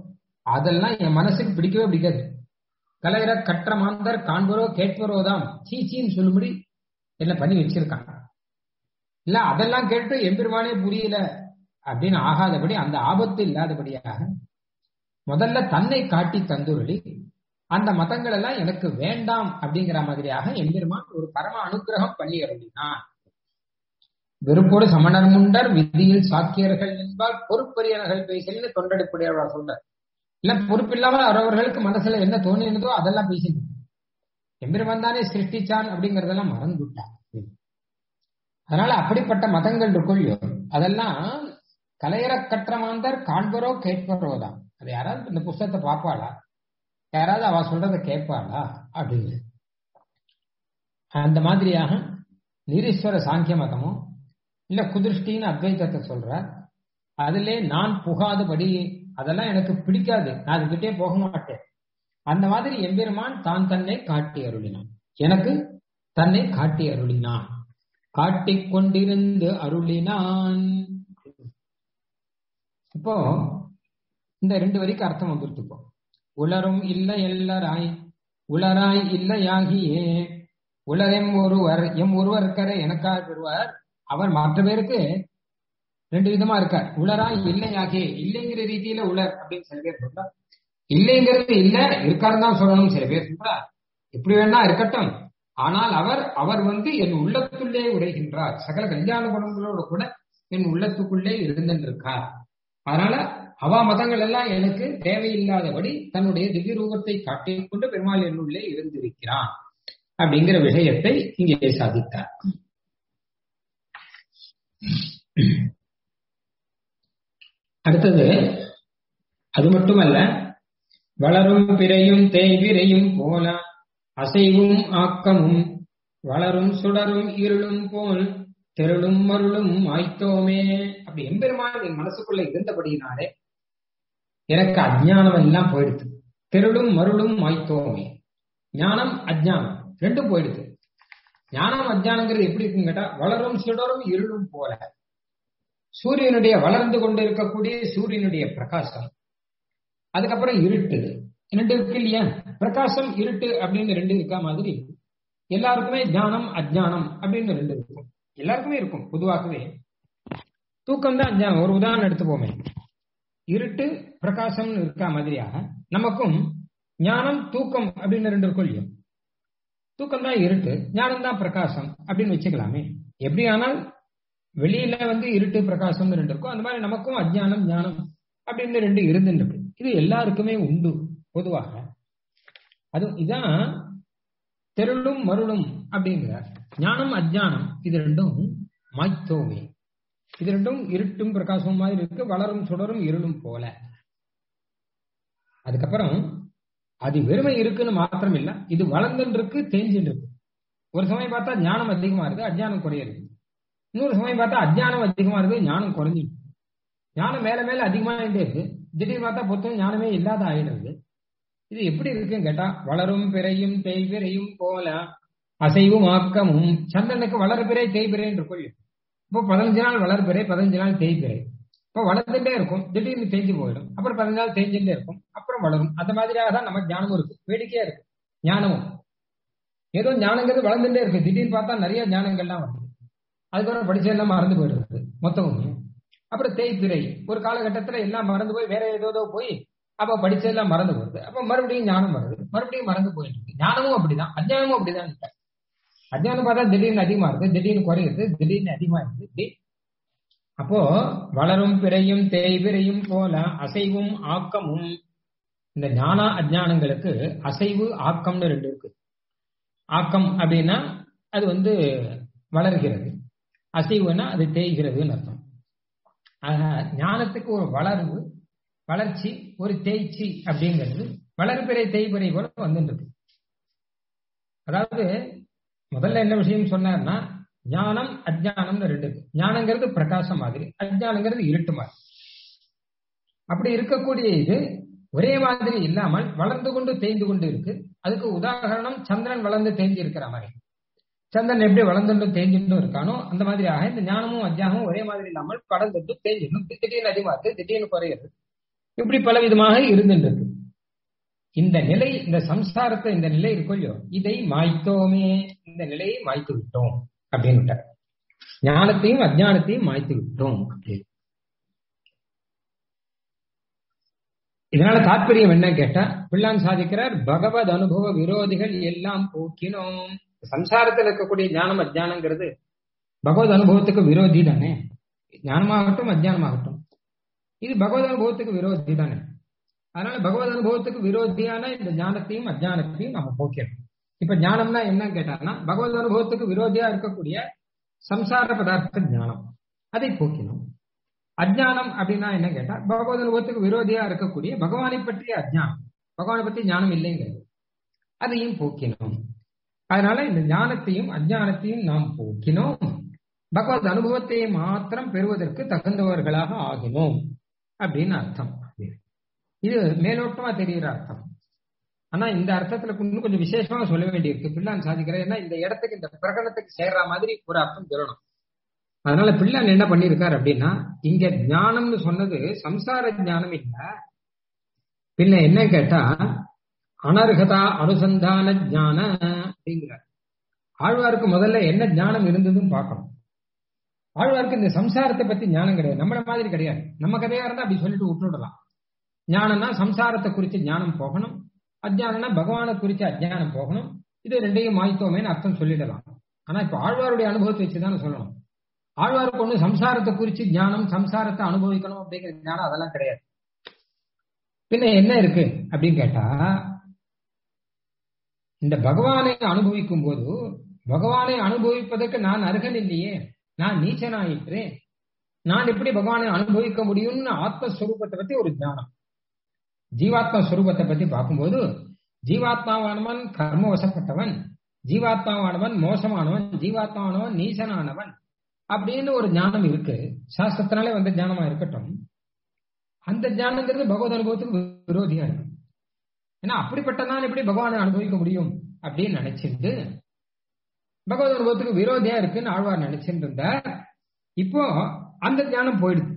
அதெல்லாம் என் மனசுக்கு பிடிக்கவே பிடிக்காது கலகிற கற்ற மாந்தர் காண்பரோ கேட்பரோ தான் சீச்சின்னு சொல்லும்படி என்ன பண்ணி வச்சிருக்காங்க இல்ல அதெல்லாம் கேட்டு எம்பெருமானே புரியல அப்படின்னு ஆகாதபடி அந்த ஆபத்து இல்லாதபடியாக முதல்ல தன்னை காட்டி தந்துருளி அந்த மதங்கள் எல்லாம் எனக்கு வேண்டாம் அப்படிங்கிற மாதிரியாக எம்பெருமான் ஒரு பரம அனுகிரகம் பண்ணி அருளினான் வெறுப்போடு சமணர் முண்டர் விதியில் சாக்கியர்கள் என்பால் பொறுப்பரியர்கள் பேசலின்னு தொண்டடிப்படையாளர் சொல்றார் இல்ல பொறுப்பில்லாமல் அவரவர்களுக்கு மனசுல என்ன தோணினதோ அதெல்லாம் பேசிட்டு எம்பெருமான் தானே சிருஷ்டிச்சான் அப்படிங்கறதெல்லாம் மறந்துட்டான் அதனால அப்படிப்பட்ட மதங்கள் இருக்குள்ளோ அதெல்லாம் கலையற கற்ற மாந்தர் காண்பரோ கேட்பரோ தான் அது யாராவது இந்த புஸ்தகத்தை பார்ப்பாளா யாராவது அவ சொல்றதை கேட்பாளா அப்படின்னு அந்த மாதிரியாக நிரீஸ்வர சாங்கிய மதமும் இல்ல குதிருஷ்டின்னு அத்வைத்தத்தை சொல்றார் அதிலே நான் புகாதபடி அதெல்லாம் எனக்கு பிடிக்காது நான் அதுகிட்டே போக மாட்டேன் அந்த மாதிரி எம்பெருமான் தான் தன்னை காட்டி அருளினான் எனக்கு தன்னை காட்டி அருளினான் காட்டிக் கொண்டிருந்து அருளினான் இப்போ இந்த ரெண்டு வரிக்கு அர்த்தம் வந்துருக்கு இப்போ உலரும் இல்லை எல்லாராய் உலராய் இல்லையாகியே உலரெம் ஒருவர் எம் ஒருவர் இருக்காரு எனக்கா பெறுவார் அவர் மற்ற பேருக்கு ரெண்டு விதமா இருக்கார் உலராய் இல்லையாகியே இல்லைங்கிற ரீதியில உலர் அப்படின்னு சில பேர் சொல்றார் இல்லைங்கிறது இல்ல இருக்காருன்னு தான் சொல்லணும் சில பேர் சொல்றார் எப்படி வேணா இருக்கட்டும் ஆனால் அவர் அவர் வந்து என் உள்ளத்துள்ளே உரைகின்றார் சகல கல்யாண குணங்களோட கூட என் உள்ளத்துக்குள்ளே இருந்திருக்கார் அதனால அவா மதங்கள் எல்லாம் எனக்கு தேவையில்லாதபடி தன்னுடைய திவ்ய ரூபத்தை காட்டிக் கொண்டு பெருமாள் என்னுள்ளே இருந்திருக்கிறான் அப்படிங்கிற விஷயத்தை இங்கே சாதித்தார் அடுத்தது அது மட்டுமல்ல வளரும் பிறையும் தேய்விரையும் போல அசைவும் ஆக்கமும் வளரும் சுடரும் இருளும் போல் தெருளும் மருளும் ஆய்த்தோமே அப்படி எம்பெருமான் என் மனசுக்குள்ள இருந்தபடியினாலே எனக்கு அஜ்ஞானம் எல்லாம் போயிடுது தெருளும் மருளும் ஆய்த்தோமே ஞானம் அஜ்ஞானம் ரெண்டும் போயிடுது ஞானம் அஜ்ஞானங்கிறது எப்படி இருக்குன்னு கேட்டா வளரும் சுடரும் இருளும் போல சூரியனுடைய வளர்ந்து கொண்டு இருக்கக்கூடிய சூரியனுடைய பிரகாசம் அதுக்கப்புறம் இருட்டு ரெண்டு இருக்கு இல்லையா பிரகாசம் இருட்டு அப்படின்னு ரெண்டு இருக்கா மாதிரி எல்லாருக்குமே ஞானம் அஜ்ஞானம் அப்படின்னு ரெண்டு இருக்கும் எல்லாருக்குமே இருக்கும் பொதுவாகவே தூக்கம் தான் அஜ்ஞானம் ஒரு உதாரணம் எடுத்துப்போமே இருட்டு பிரகாசம் இருக்கா மாதிரியாக நமக்கும் ஞானம் தூக்கம் அப்படின்னு ரெண்டு இருக்கும் இல்லையோ தூக்கம் தான் இருட்டு ஞானம் தான் பிரகாசம் அப்படின்னு வச்சுக்கலாமே எப்படி ஆனால் வெளியில வந்து இருட்டு பிரகாசம் ரெண்டு இருக்கும் அந்த மாதிரி நமக்கும் அஜ்ஞானம் ஞானம் அப்படின்னு ரெண்டு இருந்துருக்கு இது எல்லாருக்குமே உண்டு பொதுவாக அது இதான் தெருளும் மருளும் அப்படிங்கிறார் ஞானம் அஜ்ஞானம் இது ரெண்டும் மாய்த்தோமே இது ரெண்டும் இருட்டும் பிரகாசமும் மாதிரி இருக்கு வளரும் சுடரும் இருளும் போல அதுக்கப்புறம் அது வெறுமை இருக்குன்னு மாத்திரம் இல்ல இது வளர்ந்துன்னு இருக்கு தேஞ்சுன்னு இருக்கு ஒரு சமயம் பார்த்தா ஞானம் அதிகமா இருக்கு அஜ்ஞானம் குறையிருக்கு இன்னொரு சமயம் பார்த்தா அஜ்ஞானம் அதிகமா இருக்கு ஞானம் குறைஞ்சிருக்கு ஞானம் மேல மேல அதிகமாகிட்டே இருக்கு திடீர்னு பார்த்தா பொத்தம் ஞானமே இல்லாத ஆயிடுறது இது எப்படி இருக்குன்னு கேட்டா வளரும் பிறையும் தேய்பிறையும் போல அசைவும் ஆக்கமும் சந்திரனுக்கு வளர்பிறை தேய்பிறைன்னு இருக்கும் இப்போ பதினஞ்சு நாள் வளர்பிறை பதினஞ்சு நாள் தேய்பிறை இப்போ வளர்ந்துட்டே இருக்கும் திடீர்னு தேஞ்சு போயிடும் அப்புறம் பதினஞ்சு நாள் தேஞ்சுட்டே இருக்கும் அப்புறம் வளரும் அந்த மாதிரியாக தான் நம்ம ஞானமும் இருக்கு வேடிக்கையா இருக்கு ஞானமும் ஏதோ ஞானங்கிறது வளர்ந்துட்டே இருக்கு திடீர்னு பார்த்தா நிறைய ஞானங்கள்லாம் வருது அதுக்கப்புறம் படிச்சதெல்லாம் மறந்து போயிடுறது மொத்தமும் அப்புறம் தேய்பிறை ஒரு காலகட்டத்துல எல்லாம் மறந்து போய் வேற ஏதோ போய் அப்ப படிச்சதெல்லாம் மறந்து போகுது அப்ப மறுபடியும் ஞானம் வருது மறுபடியும் மறந்து போயிட்டு இருக்கு ஞானமும் அப்படிதான் அஜ்ஞானமும் அப்படிதான் அஜ்ஞானம் பார்த்தா திடீர்னு அதிகமா இருக்கு திடீர்னு குறையுது திடீர்னு அதிகமா இருக்கு அப்போ வளரும் பிறையும் தேய்பிறையும் போல அசைவும் ஆக்கமும் இந்த ஞான அஜ்ஞானங்களுக்கு அசைவு ஆக்கம்னு ரெண்டு இருக்கு ஆக்கம் அப்படின்னா அது வந்து வளர்கிறது அசைவுன்னா அது தேய்கிறதுன்னு அர்த்தம் ஞானத்துக்கு ஒரு வளர்வு வளர்ச்சி ஒரு தேய்ச்சி அப்படிங்கிறது வளர்பிறை தேய்பிறை போல வந்துருக்கு அதாவது முதல்ல என்ன விஷயம் சொன்னார்னா ஞானம் அஜ்ஞானம்னு ரெண்டு இருக்கு ஞானங்கிறது பிரகாசம் மாதிரி அஜ்ஞானங்கிறது இருட்டு மாதிரி அப்படி இருக்கக்கூடிய இது ஒரே மாதிரி இல்லாமல் வளர்ந்து கொண்டு தேய்ந்து கொண்டு இருக்கு அதுக்கு உதாரணம் சந்திரன் வளர்ந்து தேய்ஞ்சி இருக்கிற மாதிரி சந்திரன் எப்படி வளர்ந்துட்டும் தேஞ்சுட்டும் இருக்கானோ அந்த மாதிரியாக இந்த ஞானமும் அஜ்ஞானமும் ஒரே மாதிரி இல்லாமல் படர்ந்துட்டு தேஞ்சிடும் திடீர்னு அதிகமா இருக்கு திடீர்னு குறையிறது இப்படி பல விதமாக இருந்துருக்கு இந்த நிலை இந்த சம்சாரத்தை இந்த நிலை இருக்கோ இதை மாய்த்தோமே இந்த நிலையை மாய்த்து விட்டோம் அப்படின்னு ஞானத்தையும் அஜானத்தையும் மாய்த்து விட்டோம் அப்படின்னு இதனால தாற்பயம் என்ன கேட்டா பிள்ளான் சாதிக்கிறார் பகவத் அனுபவ விரோதிகள் எல்லாம் போக்கினோம் சம்சாரத்தில் இருக்கக்கூடிய ஞானம் அஜானங்கிறது பகவத் அனுபவத்துக்கு விரோதி தானே ஞானமாகட்டும் அஜானமாகட்டும் இது பகவத் அனுபவத்துக்கு விரோதி தானே அதனால பகவத் அனுபவத்துக்கு விரோதியான இந்த ஞானத்தையும் அஜானத்தையும் நம்ம போக்கிடணும் இப்ப ஞானம்னா என்ன கேட்டாங்கன்னா பகவத் அனுபவத்துக்கு விரோதியா இருக்கக்கூடிய சம்சார பதார்த்த ஞானம் அதை போக்கினோம் அஜானம் அப்படின்னா என்ன கேட்டா பகவத் அனுபவத்துக்கு விரோதியா இருக்கக்கூடிய பகவானை பற்றிய அஜானம் பகவானை பற்றி ஞானம் இல்லைங்கிறது அதையும் போக்கினோம் அதனால இந்த ஞானத்தையும் அஜானத்தையும் நாம் போக்கினோம் பகவத் அனுபவத்தை மாத்திரம் பெறுவதற்கு தகுந்தவர்களாக ஆகினோம் அப்படின்னு அர்த்தம் இது மேலோட்டமா தெரிகிற அர்த்தம் ஆனா இந்த அர்த்தத்துல இன்னும் கொஞ்சம் விசேஷமா சொல்ல வேண்டியிருக்கு பிள்ளான் சாதிக்கிற ஏன்னா இந்த இடத்துக்கு இந்த பிரகடனத்துக்கு சேர்ற மாதிரி ஒரு அர்த்தம் சொல்லணும் அதனால பிள்ளான் என்ன பண்ணிருக்காரு அப்படின்னா இங்க ஞானம்னு சொன்னது சம்சார ஞானம் இல்ல பின்ன என்ன கேட்டா அனர்ஹதா அனுசந்தான ஞான அப்படிங்கிறார் ஆழ்வாருக்கு முதல்ல என்ன ஞானம் இருந்ததுன்னு பார்க்கணும் ஆழ்வாருக்கு இந்த சம்சாரத்தை பத்தி ஞானம் கிடையாது நம்மள மாதிரி கிடையாது நம்ம கதையா இருந்தா அப்படி சொல்லிட்டு விட்டுடலாம் ஞானம்னா சம்சாரத்தை குறித்து ஞானம் போகணும் அஜானம்னா பகவானை குறித்து அஜானம் போகணும் இது ரெண்டையும் மாய்த்தோமேன்னு அர்த்தம் சொல்லிடலாம் ஆனா இப்ப ஆழ்வாருடைய அனுபவத்தை வச்சுதானே சொல்லணும் ஆழ்வாருக்கு ஒண்ணு சம்சாரத்தை குறித்து ஞானம் சம்சாரத்தை அனுபவிக்கணும் அப்படிங்கிற ஞானம் அதெல்லாம் கிடையாது பின்ன என்ன இருக்கு அப்படின்னு கேட்டா இந்த பகவானை அனுபவிக்கும் போது பகவானை அனுபவிப்பதற்கு நான் அருகன் இல்லையே நான் நீச்சனாயிற்றேன் நான் எப்படி பகவானை அனுபவிக்க முடியும்னு ஆத்மஸ்வரூபத்தை பத்தி ஒரு ஞானம் ஜீவாத்மா ஸ்வரூபத்தை பத்தி பார்க்கும்போது ஜீவாத்மாவானவன் கர்மவசப்பட்டவன் ஜீவாத்மாவானவன் மோசமானவன் ஜீவாத்மாவானவன் நீசனானவன் அப்படின்னு ஒரு ஞானம் இருக்கு சாஸ்திரத்தினாலே வந்த ஞானமா இருக்கட்டும் அந்த ஞானங்கிறது பகவத் அனுபவத்துக்கு விரோதியா இருக்கு ஏன்னா அப்படிப்பட்டதான் எப்படி பகவானை அனுபவிக்க முடியும் அப்படின்னு நினைச்சிருந்து பகவத் அனுபவத்துக்கு விரோதியா இருக்குன்னு ஆழ்வார் நினைச்சிட்டு இருந்தா இப்போ அந்த ஞானம் போயிடுது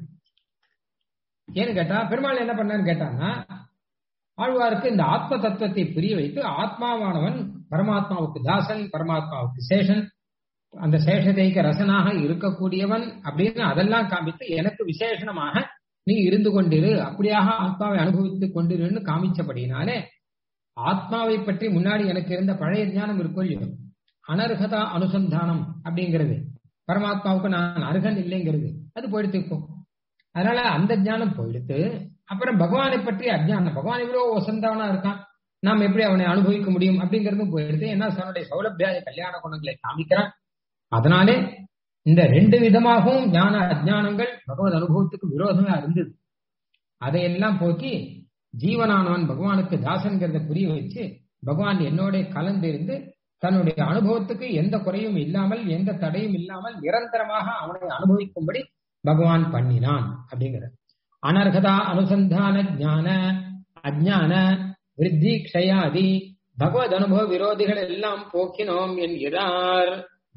ஏன்னு கேட்டா பெருமாள் என்ன பண்ணான்னு கேட்டாங்கன்னா ஆழ்வாருக்கு இந்த ஆத்ம தத்துவத்தை புரிய வைத்து ஆத்மாவானவன் பரமாத்மாவுக்கு தாசன் பரமாத்மாவுக்கு சேஷன் அந்த சேஷதைக்கு ரசனாக இருக்கக்கூடியவன் அப்படின்னு அதெல்லாம் காமித்து எனக்கு விசேஷனமாக நீ இருந்து கொண்டிரு அப்படியாக ஆத்மாவை அனுபவித்துக் கொண்டிருன்னு காமிச்சபடினாலே ஆத்மாவை பற்றி முன்னாடி எனக்கு இருந்த பழைய ஞானம் இருக்கும் இல்லையோ அனர்ஹதா அனுசந்தானம் அப்படிங்கிறது பரமாத்மாவுக்கு நான் அருகன் இல்லைங்கிறது அது போயிடுத்துக்கும் அதனால அந்த ஞானம் போயிடுத்து அப்புறம் பகவானை பற்றி அஜ்ஞானம் பகவான் இவ்வளவு வசந்தவனா இருக்கான் நாம் எப்படி அவனை அனுபவிக்க முடியும் அப்படிங்கிறதும் போயிடுது ஏன்னா தன்னுடைய சௌலபியாய கல்யாண குணங்களை காமிக்கிறான் அதனாலே இந்த ரெண்டு விதமாகவும் ஞான அஜானங்கள் பகவத் அனுபவத்துக்கு விரோதமா இருந்தது அதையெல்லாம் போக்கி ஜீவனானவன் பகவானுக்கு தாசன்கிறத புரிய வச்சு பகவான் என்னோட கலந்திருந்து தன்னுடைய அனுபவத்துக்கு எந்த குறையும் இல்லாமல் எந்த தடையும் இல்லாமல் நிரந்தரமாக அவனை அனுபவிக்கும்படி பகவான் பண்ணினான் அப்படிங்கிறது அனர்ஹதா அனுசந்தான ஜான அஜான விருத்தி க்ஷயாதி பகவத் அனுபவ விரோதிகள் எல்லாம் போக்கினோம் என்கிறார்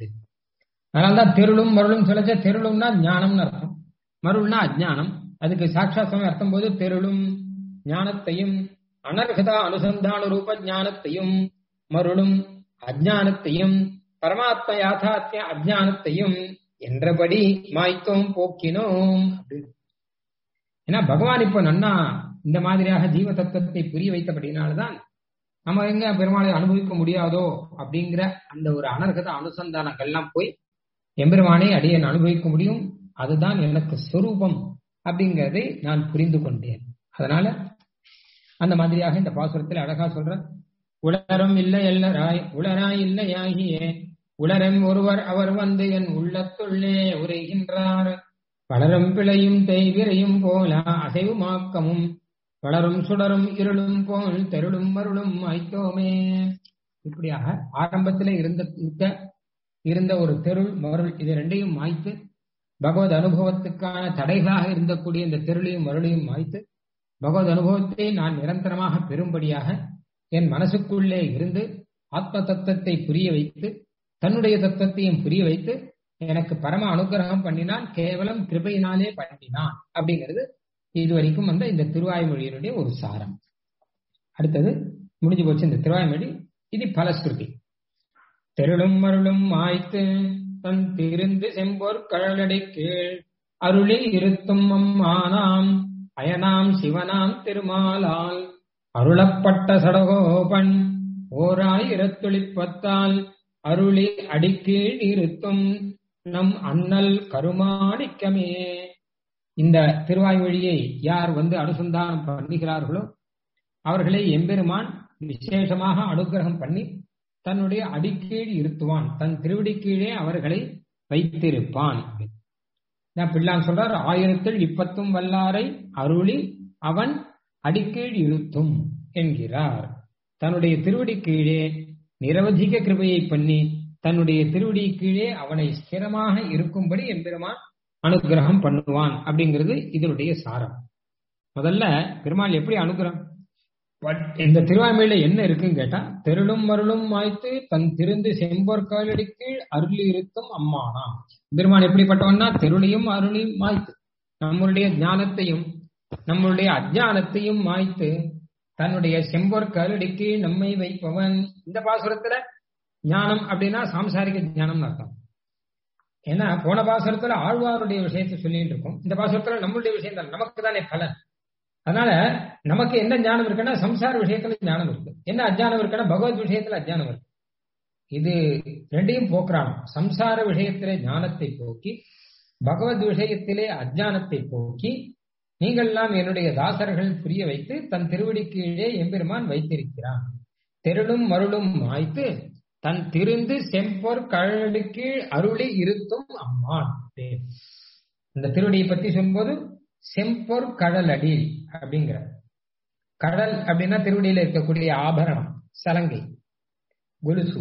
அதனால்தான் தெருளும் மருளும் சொல்லச்ச தெருளும்னா ஞானம்னு அர்த்தம் மருள்னா அஜானம் அதுக்கு சாட்சா சமயம் அர்த்தம் போது தெருளும் ஞானத்தையும் அனர்ஹதா அனுசந்தான ரூப ஞானத்தையும் மருளும் அஜானத்தையும் பரமாத்ம யாதாத்திய அஜானத்தையும் என்றபடி மாய்த்தோம் போக்கினோம் அப்படின்னு ஏன்னா பகவான் இப்போ நன்னா இந்த மாதிரியாக ஜீவ தத்துவத்தை புரிய வைத்தபடினால்தான் நம்ம எங்க பெருமாளை அனுபவிக்க முடியாதோ அப்படிங்கிற அந்த ஒரு அனர்கத அனுசந்தானங்கள்லாம் போய் எம்பெருமானை அடியன் அனுபவிக்க முடியும் அதுதான் எனக்கு சொரூபம் அப்படிங்கிறதை நான் புரிந்து கொண்டேன் அதனால அந்த மாதிரியாக இந்த பாசுரத்தில் அழகா சொல்ற உளரும் இல்லை எல்லராய் உளராய் இல்லையாகியே உளரம் ஒருவர் அவர் வந்து என் உள்ளத்துள்ளே உரைகின்றார் வளரும் பிழையும் தேய்விரையும் போல அசைவுமாக்கமும் வளரும் சுடரும் இருளும் போல் தெருளும் மருளும் ஐத்தோமே இப்படியாக ஆரம்பத்தில் இருந்த இருக்க இருந்த ஒரு தெருள் மருள் இது ரெண்டையும் மாய்த்து பகவத் அனுபவத்துக்கான தடைகளாக இருந்தக்கூடிய இந்த தெருளையும் மருளையும் மாய்த்து பகவத் அனுபவத்தை நான் நிரந்தரமாக பெறும்படியாக என் மனசுக்குள்ளே இருந்து ஆத்ம தத்துவத்தை புரிய வைத்து தன்னுடைய தத்துவத்தையும் புரிய வைத்து எனக்கு பரம அனுகிரகம் பண்ணினான் கேவலம் கிருபையினாலே பண்ணினான் அப்படிங்கிறது இது வரைக்கும் வந்த இந்த திருவாய்மொழியினுடைய ஒரு சாரம் அடுத்தது முடிஞ்சு போச்சு இந்த திருவாய்மொழி இது பலஸ்கிருதி தெருளும் மருளும் மாய்த்து தன் திருந்து செம்போர் கழலடை கீழ் அருளி இருத்தும் அம்மானாம் அயனாம் சிவனாம் திருமாலால் அருளப்பட்ட சடகோபன் ஓராயிரத்துளிப்பத்தால் அருளி அடிக்கீழ் இருத்தும் நம் அண்ணல் கருமாணிக்கமே இந்த திருவாய்மொழியை யார் வந்து அனுசந்தானம் பண்ணுகிறார்களோ அவர்களை எம்பெருமான் விசேஷமாக அனுகிரகம் பண்ணி தன்னுடைய அடிக்கீழ் இருத்துவான் தன் திருவடி கீழே அவர்களை வைத்திருப்பான் பிள்ளான் சொல்றார் ஆயிரத்தில் இப்பத்தும் வல்லாரை அருளி அவன் அடிக்கீழ் இருத்தும் என்கிறார் தன்னுடைய திருவடி கீழே நிரவதிக கிருபையை பண்ணி தன்னுடைய திருவடி கீழே அவனை ஸ்திரமாக இருக்கும்படி எம்பெருமான் அனுகிரகம் பண்ணுவான் அப்படிங்கிறது இதனுடைய சாரம் முதல்ல பெருமாள் எப்படி அனுகிரகம் இந்த திருவாய்மையில என்ன இருக்குன்னு கேட்டா தெருளும் மருளும் மாய்த்து தன் திருந்து செம்போர் காலடி கீழ் அருளி இருக்கும் அம்மானா பெருமான் எப்படிப்பட்டவன்னா தெருளையும் அருளையும் மாய்த்து நம்மளுடைய ஞானத்தையும் நம்மளுடைய அஜானத்தையும் மாய்த்து தன்னுடைய செம்போர் காலடிக்கு நம்மை வைப்பவன் இந்த பாசுரத்துல ஞானம் அப்படின்னா சாம்சாரிக ஞானம் அர்த்தம் ஏன்னா போன பாசுரத்துல ஆழ்வாருடைய விஷயத்தை சொல்லிட்டு இருக்கோம் இந்த பாசுரத்துல நம்மளுடைய விஷயம் தான் நமக்கு தானே பலன் அதனால நமக்கு என்ன ஞானம் இருக்குன்னா சம்சார விஷயத்துல ஞானம் இருக்கு என்ன அஜானம் இருக்குன்னா பகவத் விஷயத்துல அஜானம் இருக்கு இது ரெண்டையும் போக்குறான் சம்சார விஷயத்திலே ஞானத்தை போக்கி பகவத் விஷயத்திலே அஜானத்தை போக்கி நீங்கள்லாம் என்னுடைய தாசர்கள் புரிய வைத்து தன் திருவடி கீழே எம்பெருமான் வைத்திருக்கிறான் தெருளும் மருளும் மாய்த்து தன் திருந்து செம்பொர் கழடு கீழ் அருளி இருத்தும் அம்மான் இந்த திருவடியை பத்தி சொல்லும்போது செம்பொர் கடலடி அப்படிங்கிற கடல் அப்படின்னா திருவடியில இருக்கக்கூடிய ஆபரணம் சலங்கை குலுசு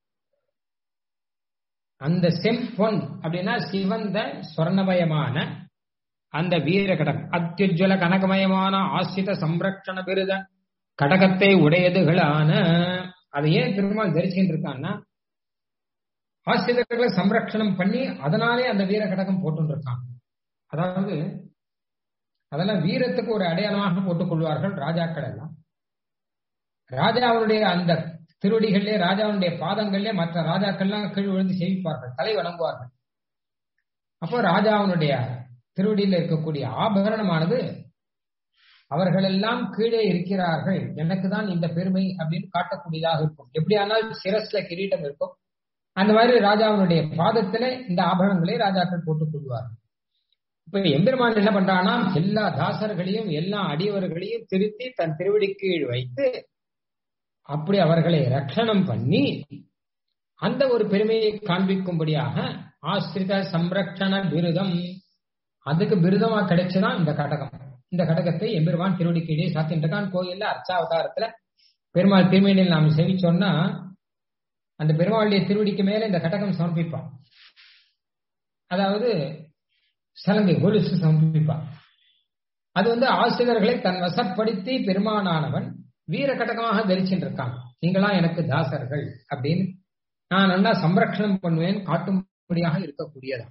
அந்த செம்பொன் அப்படின்னா சிவந்த சொர்ணமயமான அந்த வீர கடகம் அத்தியுஜ்வல கனகமயமான ஆசிரித சம்ரக்ஷண விருத கடகத்தை உடையதுகளான அதை ஏன் பெருமாள் தரிச்சுட்டு இருக்கான்னா ஆசிரியர்களை சம்ரக்ஷணம் பண்ணி அதனாலே அந்த வீர கடகம் போட்டு இருக்கான் அதாவது அதெல்லாம் வீரத்துக்கு ஒரு அடையாளமாக போட்டுக் கொள்வார்கள் ராஜாக்கள் எல்லாம் ராஜாவுடைய அந்த திருவடிகளிலே ராஜாவுடைய பாதங்களிலே மற்ற ராஜாக்கள்லாம் கீழ் விழுந்து சேவிப்பார்கள் தலை வணங்குவார்கள் அப்போ ராஜாவுடைய திருவடியில் இருக்கக்கூடிய ஆபரணமானது அவர்களெல்லாம் கீழே இருக்கிறார்கள் எனக்கு தான் இந்த பெருமை அப்படின்னு காட்டக்கூடியதாக இருக்கும் எப்படி ஆனால் சிரஸ்ல கிரீட்டம் இருக்கும் அந்த மாதிரி ராஜாவுடைய பாதத்திலே இந்த ஆபரணங்களை ராஜாக்கள் போட்டுக் கொள்வார்கள் இப்ப எம்பெருமான் என்ன பண்றானா எல்லா தாசர்களையும் எல்லா அடியவர்களையும் திருத்தி தன் திருவடி கீழ் வைத்து அப்படி அவர்களை ரட்சணம் பண்ணி அந்த ஒரு பெருமையை காண்பிக்கும்படியாக ஆசிரித சம்ரக்ஷண விருதம் அதுக்கு விருதமா கிடைச்சுதான் இந்த கடகம் இந்த கடகத்தை எம்பெருமான் திருவடி கீழே சாத்தின்றிருக்கான் கோயில்ல அர்ச்சாவதாரத்துல பெருமாள் திருமேனியில் நாம் சேவிச்சோம்னா அந்த பெருமாளுடைய திருவடிக்கு மேல இந்த கடகம் சமர்ப்பிப்பான் அதாவது சலங்கை கொலுசு சமர்ப்பிப்பான் அது வந்து ஆசிரியர்களை தன் வசப்படுத்தி பெருமானானவன் வீர கடகமாக தரிச்சுட்டு இருக்கான் நீங்களா எனக்கு தாசர்கள் அப்படின்னு நான் நல்லா சம்ரக்ஷணம் பண்ணுவேன் காட்டும்படியாக இருக்கக்கூடியதா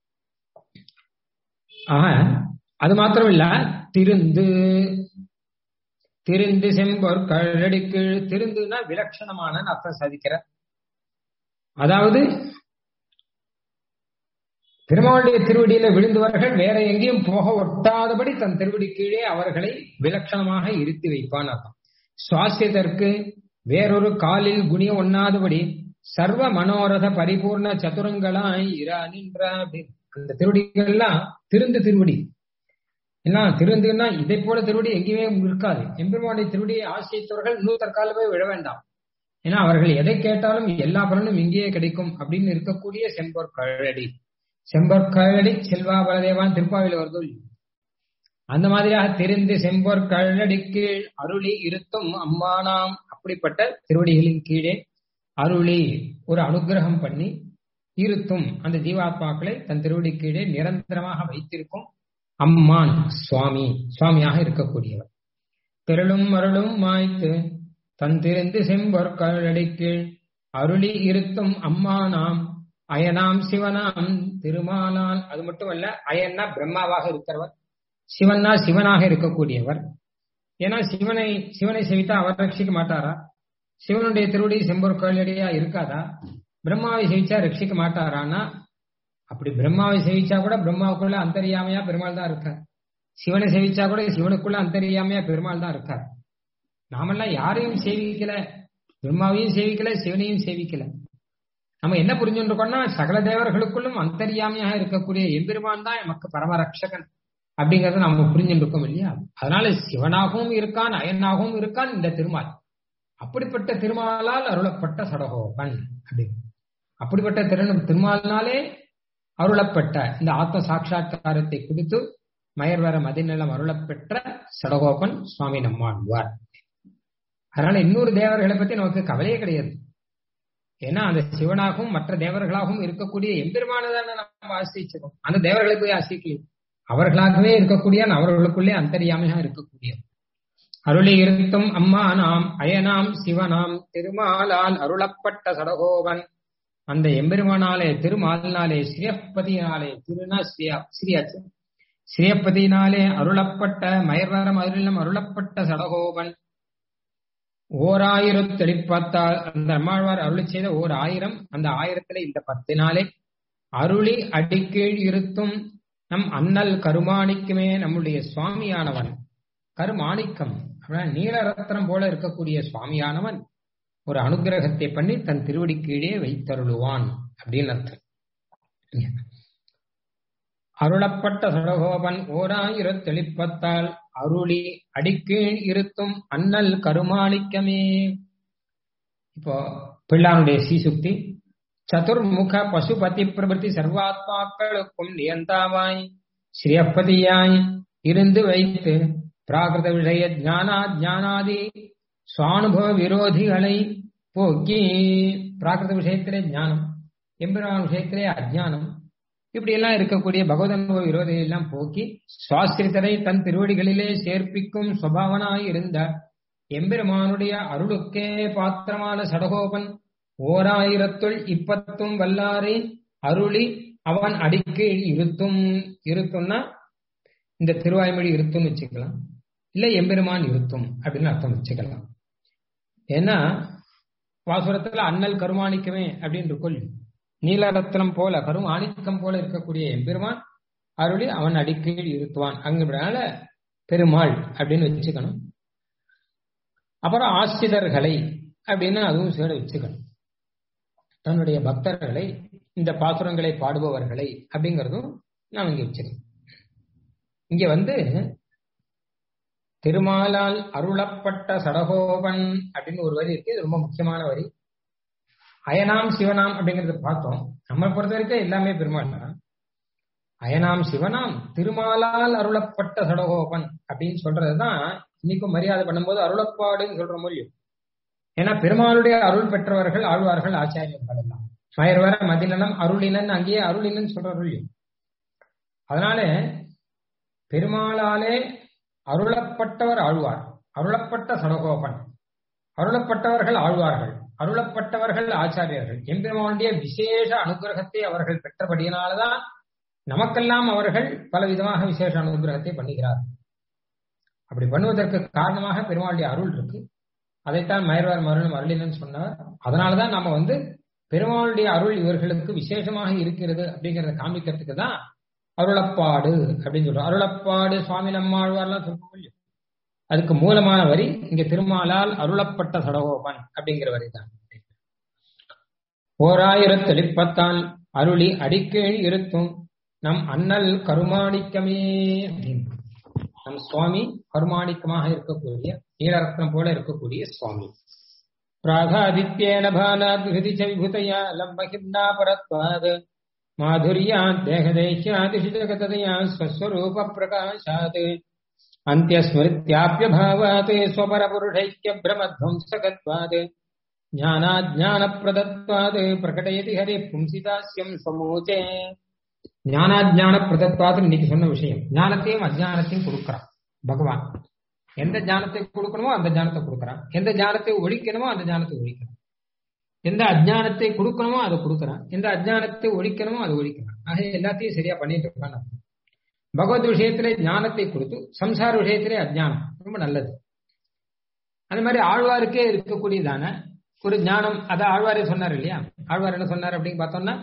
ஆக அது மாத்திரம் இல்ல திருந்து திருந்து செம்பொர் கழடிக்கு திருந்துனா விலட்சணமான அர்த்தம் சாதிக்கிற அதாவது பெருமாளுடைய திருவடியில விழுந்தவர்கள் வேற எங்கேயும் போக ஒட்டாதபடி தன் திருவடி கீழே அவர்களை விலட்சணமாக இருத்தி வைப்பான் அர்த்தம் சுவாசியதற்கு வேறொரு காலில் குணிய ஒண்ணாதபடி சர்வ மனோரத பரிபூர்ண சதுரங்களாய் இரா நின்ற அந்த திருவடிகள்லாம் திருந்து திருவடி எல்லாம் திருந்துன்னா இதை போல திருவடி எங்கேயுமே இருக்காது எம்பெருமானுடைய திருவடியை ஆசிரியத்தவர்கள் இன்னும் தற்காலமே விழ வேண்டாம் ஏன்னா அவர்கள் எதை கேட்டாலும் எல்லா பலனும் இங்கேயே கிடைக்கும் அப்படின்னு இருக்கக்கூடிய செம்பொர் கழடி செம்பொர் கழடி செல்வா பலதேவான் திருப்பாவில வருதோ அந்த மாதிரியாக தெரிந்து செம்பொர் கழடி கீழ் அருளி இருத்தும் அம்மானாம் அப்படிப்பட்ட திருவடிகளின் கீழே அருளி ஒரு அனுகிரகம் பண்ணி இருத்தும் அந்த ஜீவாத்மாக்களை தன் திருவடி கீழே நிரந்தரமாக வைத்திருக்கும் அம்மான் சுவாமி சுவாமியாக இருக்கக்கூடியவர் திரளும் அருளும் மாய்த்து தன் திருந்து செம்பொர் கழடி கீழ் அருளி இருத்தும் அம்மானாம் அயனாம் சிவனாம் திருமாலால் அது மட்டுமல்ல அயன்னா பிரம்மாவாக இருக்கிறவர் சிவன்னா சிவனாக இருக்கக்கூடியவர் ஏன்னா சிவனை சிவனை சேவித்தா அவர் ரட்சிக்க மாட்டாரா சிவனுடைய திருவடி செம்பொருக்கோளடியா இருக்காதா பிரம்மாவை சேவிச்சா ரட்சிக்க மாட்டாரான்னா அப்படி பிரம்மாவை சேவிச்சா கூட பிரம்மாவுக்குள்ள அந்தரியாமையா பெருமாள் தான் இருக்கார் சிவனை சேவிச்சா கூட சிவனுக்குள்ள அந்தரியாமையா பெருமாள் தான் இருக்கார் நாமெல்லாம் யாரையும் சேவிக்கல பிரம்மாவையும் சேவிக்கல சிவனையும் சேவிக்கல நம்ம என்ன புரிஞ்சுருக்கோம்னா சகல தேவர்களுக்குள்ளும் அந்தரியாமையாக இருக்கக்கூடிய எம்பெருமான் தான் நமக்கு பரமரட்சகன் அப்படிங்கறத நம்ம புரிஞ்சுட்டு இருக்கோம் இல்லையா அதனால சிவனாகவும் இருக்கான் அயனாகவும் இருக்கான் இந்த திருமால் அப்படிப்பட்ட திருமாலால் அருளப்பட்ட சடகோபன் அப்படின்னு அப்படிப்பட்ட திரு திருமாலினாலே அருளப்பட்ட இந்த ஆத்ம சாட்சா்காரத்தை குறித்து மயர்வர மதிநலம் அருளப்பெற்ற சடகோபன் சுவாமி நம்மாழ்வார் அதனால இன்னொரு தேவர்களை பத்தி நமக்கு கவலையே கிடையாது ஏன்னா அந்த சிவனாகவும் மற்ற தேவர்களாகவும் இருக்கக்கூடிய எம்பெருமானதான நம்ம ஆசிரிச்சிருக்கோம் அந்த தேவர்களை போய் ஆசிரிக்கலையும் அவர்களாகவே இருக்கக்கூடிய அவர்களுக்குள்ளே அந்தரியாமையாக இருக்கக்கூடிய அருளி இருத்தும் அம்மா நாம் அயனாம் சிவனாம் திருமாலால் அருளப்பட்ட சடகோவன் அந்த எம்பெருமானாலே திருமாலினாலே ஸ்ரீயப்பதியினாலே திருநா ஸ்ரீயா ஸ்ரீயாச்சு ஸ்ரீயப்பதியினாலே அருளப்பட்ட மயர்வரம் அருளிலும் அருளப்பட்ட சடகோபன் ஓர் ஆயிரத்தி பத்தால் அந்த அம்மாழ்வார் அருளி செய்த ஓர் ஆயிரம் அந்த ஆயிரத்துல இந்த பத்தினாலே அருளி அடிக்கீழ் இருத்தும் நம் அண்ணல் கருமாணிக்குமே நம்முடைய சுவாமியானவன் கருமாணிக்கம் நீலரத்னம் போல இருக்கக்கூடிய சுவாமியானவன் ஒரு அனுகிரகத்தை பண்ணி தன் திருவடி கீழே வைத்தருளுவான் அப்படின்னு அர்த்தம் அருளப்பட்ட சடகோபன் ஓராயிரத் தெளிப்பத்தால் அருளி அடிக்கீழ் இருத்தும் அண்ணல் கருமாணிக்கமே இப்போ பிள்ளானுடைய சீசுக்தி சதுர்முக பசுபதி பிரபதி சர்வாத்மாக்களுக்கும் நியந்தாவாய் ஸ்ரீயப்பதியாய் இருந்து வைத்து பிராகிருத விஷய ஜானா ஜானாதி சுவானுபவ விரோதிகளை போக்கி பிராகிருத விஷயத்திலே ஞானம் எம்பெருமான் விஷயத்திலே அஜானம் இப்படி எல்லாம் இருக்கக்கூடிய பகவதனுபவ விரோதிகள் எல்லாம் போக்கி சுவாசிரித்தரை தன் திருவடிகளிலே சேர்ப்பிக்கும் சுபாவனாய் இருந்த எம்பெருமானுடைய அருளுக்கே பாத்திரமான சடகோபன் ஓராயிரத்துள் இப்பத்தும் வல்லாரை அருளி அவன் அடிக்கு இருத்தும் இருத்தும்னா இந்த திருவாய்மொழி இருத்தும் வச்சுக்கலாம் இல்ல எம்பெருமான் இருத்தும் அப்படின்னு அர்த்தம் வச்சுக்கலாம் ஏன்னா வாசுரத்துல அண்ணல் கருமாணிக்கமே அப்படின்னு இருக்கும் நீலரத்னம் போல கரும் ஆணிக்கம் போல இருக்கக்கூடிய எம்பெருமான் அருளி அவன் அடிக்கீழ் இருத்துவான் அங்குனால பெருமாள் அப்படின்னு வச்சுக்கணும் அப்புறம் ஆசிரியர்களை அப்படின்னு அதுவும் சேட வச்சுக்கணும் தன்னுடைய பக்தர்களை இந்த பாசுரங்களை பாடுபவர்களை அப்படிங்கிறதும் நாம் இங்க வச்சுக்கணும் இங்க வந்து திருமாலால் அருளப்பட்ட சடகோபன் அப்படின்னு ஒரு வரி இருக்கு இது ரொம்ப முக்கியமான வரி அயனாம் சிவனாம் அப்படிங்கறத பார்த்தோம் நம்ம பொறுத்த வரைக்கும் எல்லாமே பெருமாள் தான் அயனாம் சிவனாம் திருமாலால் அருளப்பட்ட சடகோபன் அப்படின்னு சொல்றதுதான் இன்னைக்கும் மரியாதை பண்ணும்போது அருளப்பாடுன்னு சொல்ற மொழியும் ஏன்னா பெருமாளுடைய அருள் பெற்றவர்கள் ஆழ்வார்கள் ஆச்சாரியர்கள் எல்லாம் மயர்வர மதிநலம் அருளினன் அங்கேயே அருளினன் சொல்ற மொழியும் அதனால பெருமாளாலே அருளப்பட்டவர் ஆழ்வார் அருளப்பட்ட சடகோபன் அருளப்பட்டவர்கள் ஆழ்வார்கள் அருளப்பட்டவர்கள் ஆச்சாரியர்கள் எம்பெருமானுடைய விசேஷ அனுகிரகத்தை அவர்கள் பெற்றபடியினால்தான் நமக்கெல்லாம் அவர்கள் பல விதமாக விசேஷ அனுகிரகத்தை பண்ணுகிறார்கள் அப்படி பண்ணுவதற்கு காரணமாக பெருமாளுடைய அருள் இருக்கு அதைத்தான் மயர்வார் மருளும் அருளினு சொன்னவர் அதனாலதான் நம்ம வந்து பெருமாளுடைய அருள் இவர்களுக்கு விசேஷமாக இருக்கிறது அப்படிங்கறத காமிக்கிறதுக்கு தான் அருளப்பாடு அப்படின்னு சொல்றோம் அருளப்பாடு சுவாமி நம்மாழ்வார்லாம் சொல்ல முடியும் அதுக்கு மூலமான வரி இங்க திருமாலால் அருளப்பட்ட சடகோபன் அப்படிங்கிற வரி தான் ஓராயிரத்து தெளிப்பத்தான் அருளி அடிக்கீழ் இருத்தும் நம் அண்ணல் கருமாணிக்கமே அப்படின்னு நம் சுவாமி கருமாணிக்கமாக இருக்கக்கூடிய நீலரத்னம் போல இருக்கக்கூடிய சுவாமி பிராகாதித்யேன பாலாத் ஹிருதி விபுதையா லம்பகிம்னா பரத்வாத் மாதுரியாத் தேகதேஹ்யாதிஷு ஜகததயா ஸ்வஸ்வரூப பிரகாசாத் अन्त्यस्मृत्याप्यभावात् स्वपरपुरुषैक्यभ्रमध्वंसकत्वात् ज्ञानाज्ञानप्रदत्वात् प्रकटयति हरिः पुंसिदास्यम् स्वमूचे ஞானாஜான பிரதத்வாத் இன்னைக்கு சொன்ன விஷயம் ஞானத்தையும் அஜானத்தையும் கொடுக்கறான் பகவான் எந்த ஞானத்தை கொடுக்கணுமோ அந்த ஞானத்தை கொடுக்கறான் எந்த ஞானத்தை ஒழிக்கணுமோ அந்த ஞானத்தை ஒழிக்கிறான் எந்த அஜானத்தை கொடுக்கணுமோ அதை கொடுக்கறான் எந்த அஜானத்தை ஒழிக்கணுமோ அதை ஒழிக்கிறான் ஆக எல்லாத்தையும் சரியா பண்ணிட்டு இருக்கான் பகவத் விஷயத்திலே ஞானத்தை கொடுத்து சம்சார விஷயத்திலே அஜ்ஞானம் ரொம்ப நல்லது அந்த மாதிரி ஆழ்வாருக்கே இருக்கக்கூடியதான ஒரு ஞானம் அதை ஆழ்வாரே சொன்னார் இல்லையா ஆழ்வார் என்ன சொன்னார் அப்படின்னு பார்த்தோம்னா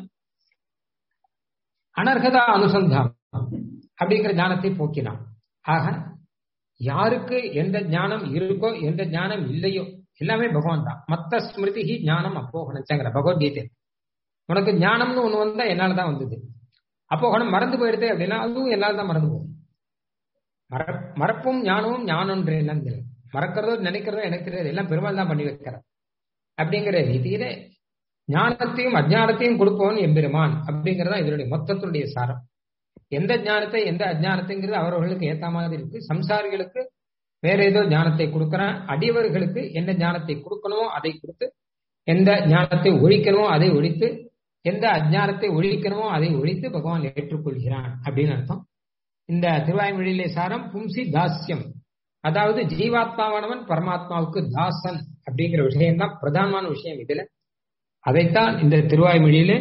அனர்ஹதா அனுசந்தானம் அப்படிங்கிற ஞானத்தை போக்கினான் ஆக யாருக்கு எந்த ஞானம் இருக்கோ எந்த ஞானம் இல்லையோ எல்லாமே பகவான் தான் மத்த ஸ்மிருதி ஞானம் அப்போகணச்சங்கிற பகவத்கீதை உனக்கு ஞானம்னு ஒண்ணு வந்தா என்னால தான் வந்தது அப்போகணம் மறந்து போயிடுது அப்படின்னா அதுவும் என்னால தான் மறந்து போகும் மற மறப்பும் ஞானமும் ஞானம்ன்ற என்னன்னு மறக்கிறதோ நினைக்கிறதோ எனக்கு தெரியாது எல்லாம் பெருமாள் தான் பண்ணி வைக்கிறார் அப்படிங்கிற ரீதியில ஞானத்தையும் அஜானத்தையும் கொடுப்பவன் எம்பெருமான் அப்படிங்கறதா இதனுடைய மொத்தத்தினுடைய சாரம் எந்த ஞானத்தை எந்த அஜானத்தைங்கிறது அவர்களுக்கு ஏத்த மாதிரி இருக்கு சம்சாரிகளுக்கு வேற ஏதோ ஞானத்தை கொடுக்கறான் அடியவர்களுக்கு எந்த ஞானத்தை கொடுக்கணுமோ அதை கொடுத்து எந்த ஞானத்தை ஒழிக்கணுமோ அதை ஒழித்து எந்த அஜானத்தை ஒழிக்கணுமோ அதை ஒழித்து பகவான் ஏற்றுக்கொள்கிறான் அப்படின்னு அர்த்தம் இந்த திருவாய்மொழியிலே சாரம் பும்சி தாஸ்யம் அதாவது ஜீவாத்மாவானவன் பரமாத்மாவுக்கு தாசன் அப்படிங்கிற விஷயம் தான் பிரதானமான விஷயம் இதுல அதைத்தான் இந்த திருவாய்மொழியில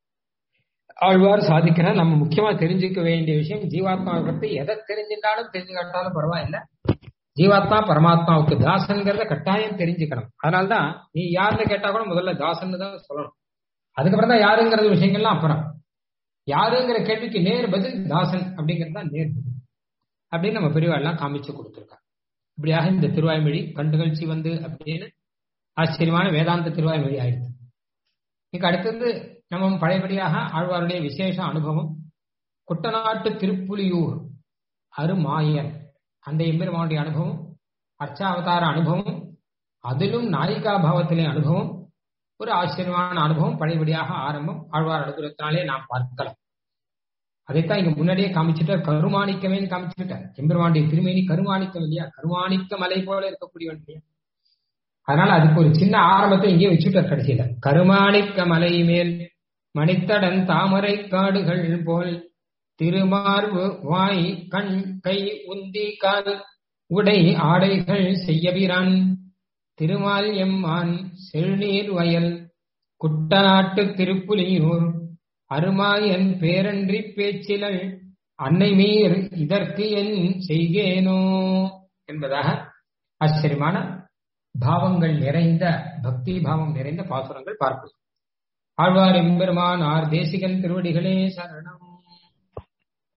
ஆழ்வார் சாதிக்கிறார் நம்ம முக்கியமா தெரிஞ்சுக்க வேண்டிய விஷயம் ஜீவாத்மாவை பத்தி எதை தெரிஞ்சுட்டாலும் தெரிஞ்சுக்காட்டாலும் பரவாயில்ல ஜீவாத்மா பரமாத்மாவுக்கு தாசன்கிறத கட்டாயம் தெரிஞ்சுக்கணும் அதனால்தான் நீ யாருன்னு கேட்டா கூட முதல்ல தாசன் தான் சொல்லணும் அதுக்கப்புறம் தான் யாருங்கிறது விஷயங்கள்லாம் அப்புறம் யாருங்கிற கேள்விக்கு நேர் பதில் தாசன் அப்படிங்கிறது தான் நேர் பதில் அப்படின்னு நம்ம பெரியவாள்லாம் காமிச்சு கொடுத்துருக்காங்க இப்படியாக இந்த திருவாய்மொழி கண்டுகழ்ச்சி வந்து அப்படின்னு ஆச்சரியமான வேதாந்த திருவாய்மொழி ஆயிடுது இங்க அடுத்தது நம்ம பழையபடியாக ஆழ்வாருடைய விசேஷ அனுபவம் குட்டநாட்டு திருப்புலியூர் அருமாயன் அந்த எம்பெருமானுடைய அனுபவம் அர்ச்சாவதார அனுபவம் அதிலும் நாயிகா பாவத்திலே அனுபவம் ஒரு ஆச்சரியமான அனுபவம் பழையபடியாக ஆரம்பம் ஆழ்வார் அனுகிரகத்தினாலே நாம் பார்க்கலாம் அதைத்தான் இங்க முன்னாடியே காமிச்சுட்ட கருமாணிக்கமே காமிச்சுட்டார் எம்பெருமானுடைய திருமேனி கருமாணிக்கம் இல்லையா கருமாணிக்க மலை போல இருக்கக்கூடியவன் இல்லையா அதனால அதுக்கு ஒரு சின்ன ஆரம்பத்தை இங்கே வச்சுட்டார் கடைசியில கருமாணிக்க மலை மேல் மணித்தடன் தாமரை காடுகள் போல் திருமார்பு வாய் கண் கை உந்தி கால் உடை ஆடைகள் செய்யபிரான் திருமால் எம்மான் செழுநீர் வயல் குட்டநாட்டு திருப்புலியூர் அருமாயன் பேரன்றி பேச்சிலள் அன்னை மீர் இதற்கு என் செய்கேனோ என்பதாக ஆச்சரியமான பாவங்கள் நிறைந்த பக்தி பாவம் நிறைந்த பாசுரங்கள் பார்ப்போம் ஆழ்வார் எம்பெருமான் ஆர் தேசிகன் திருவடிகளே சரணம்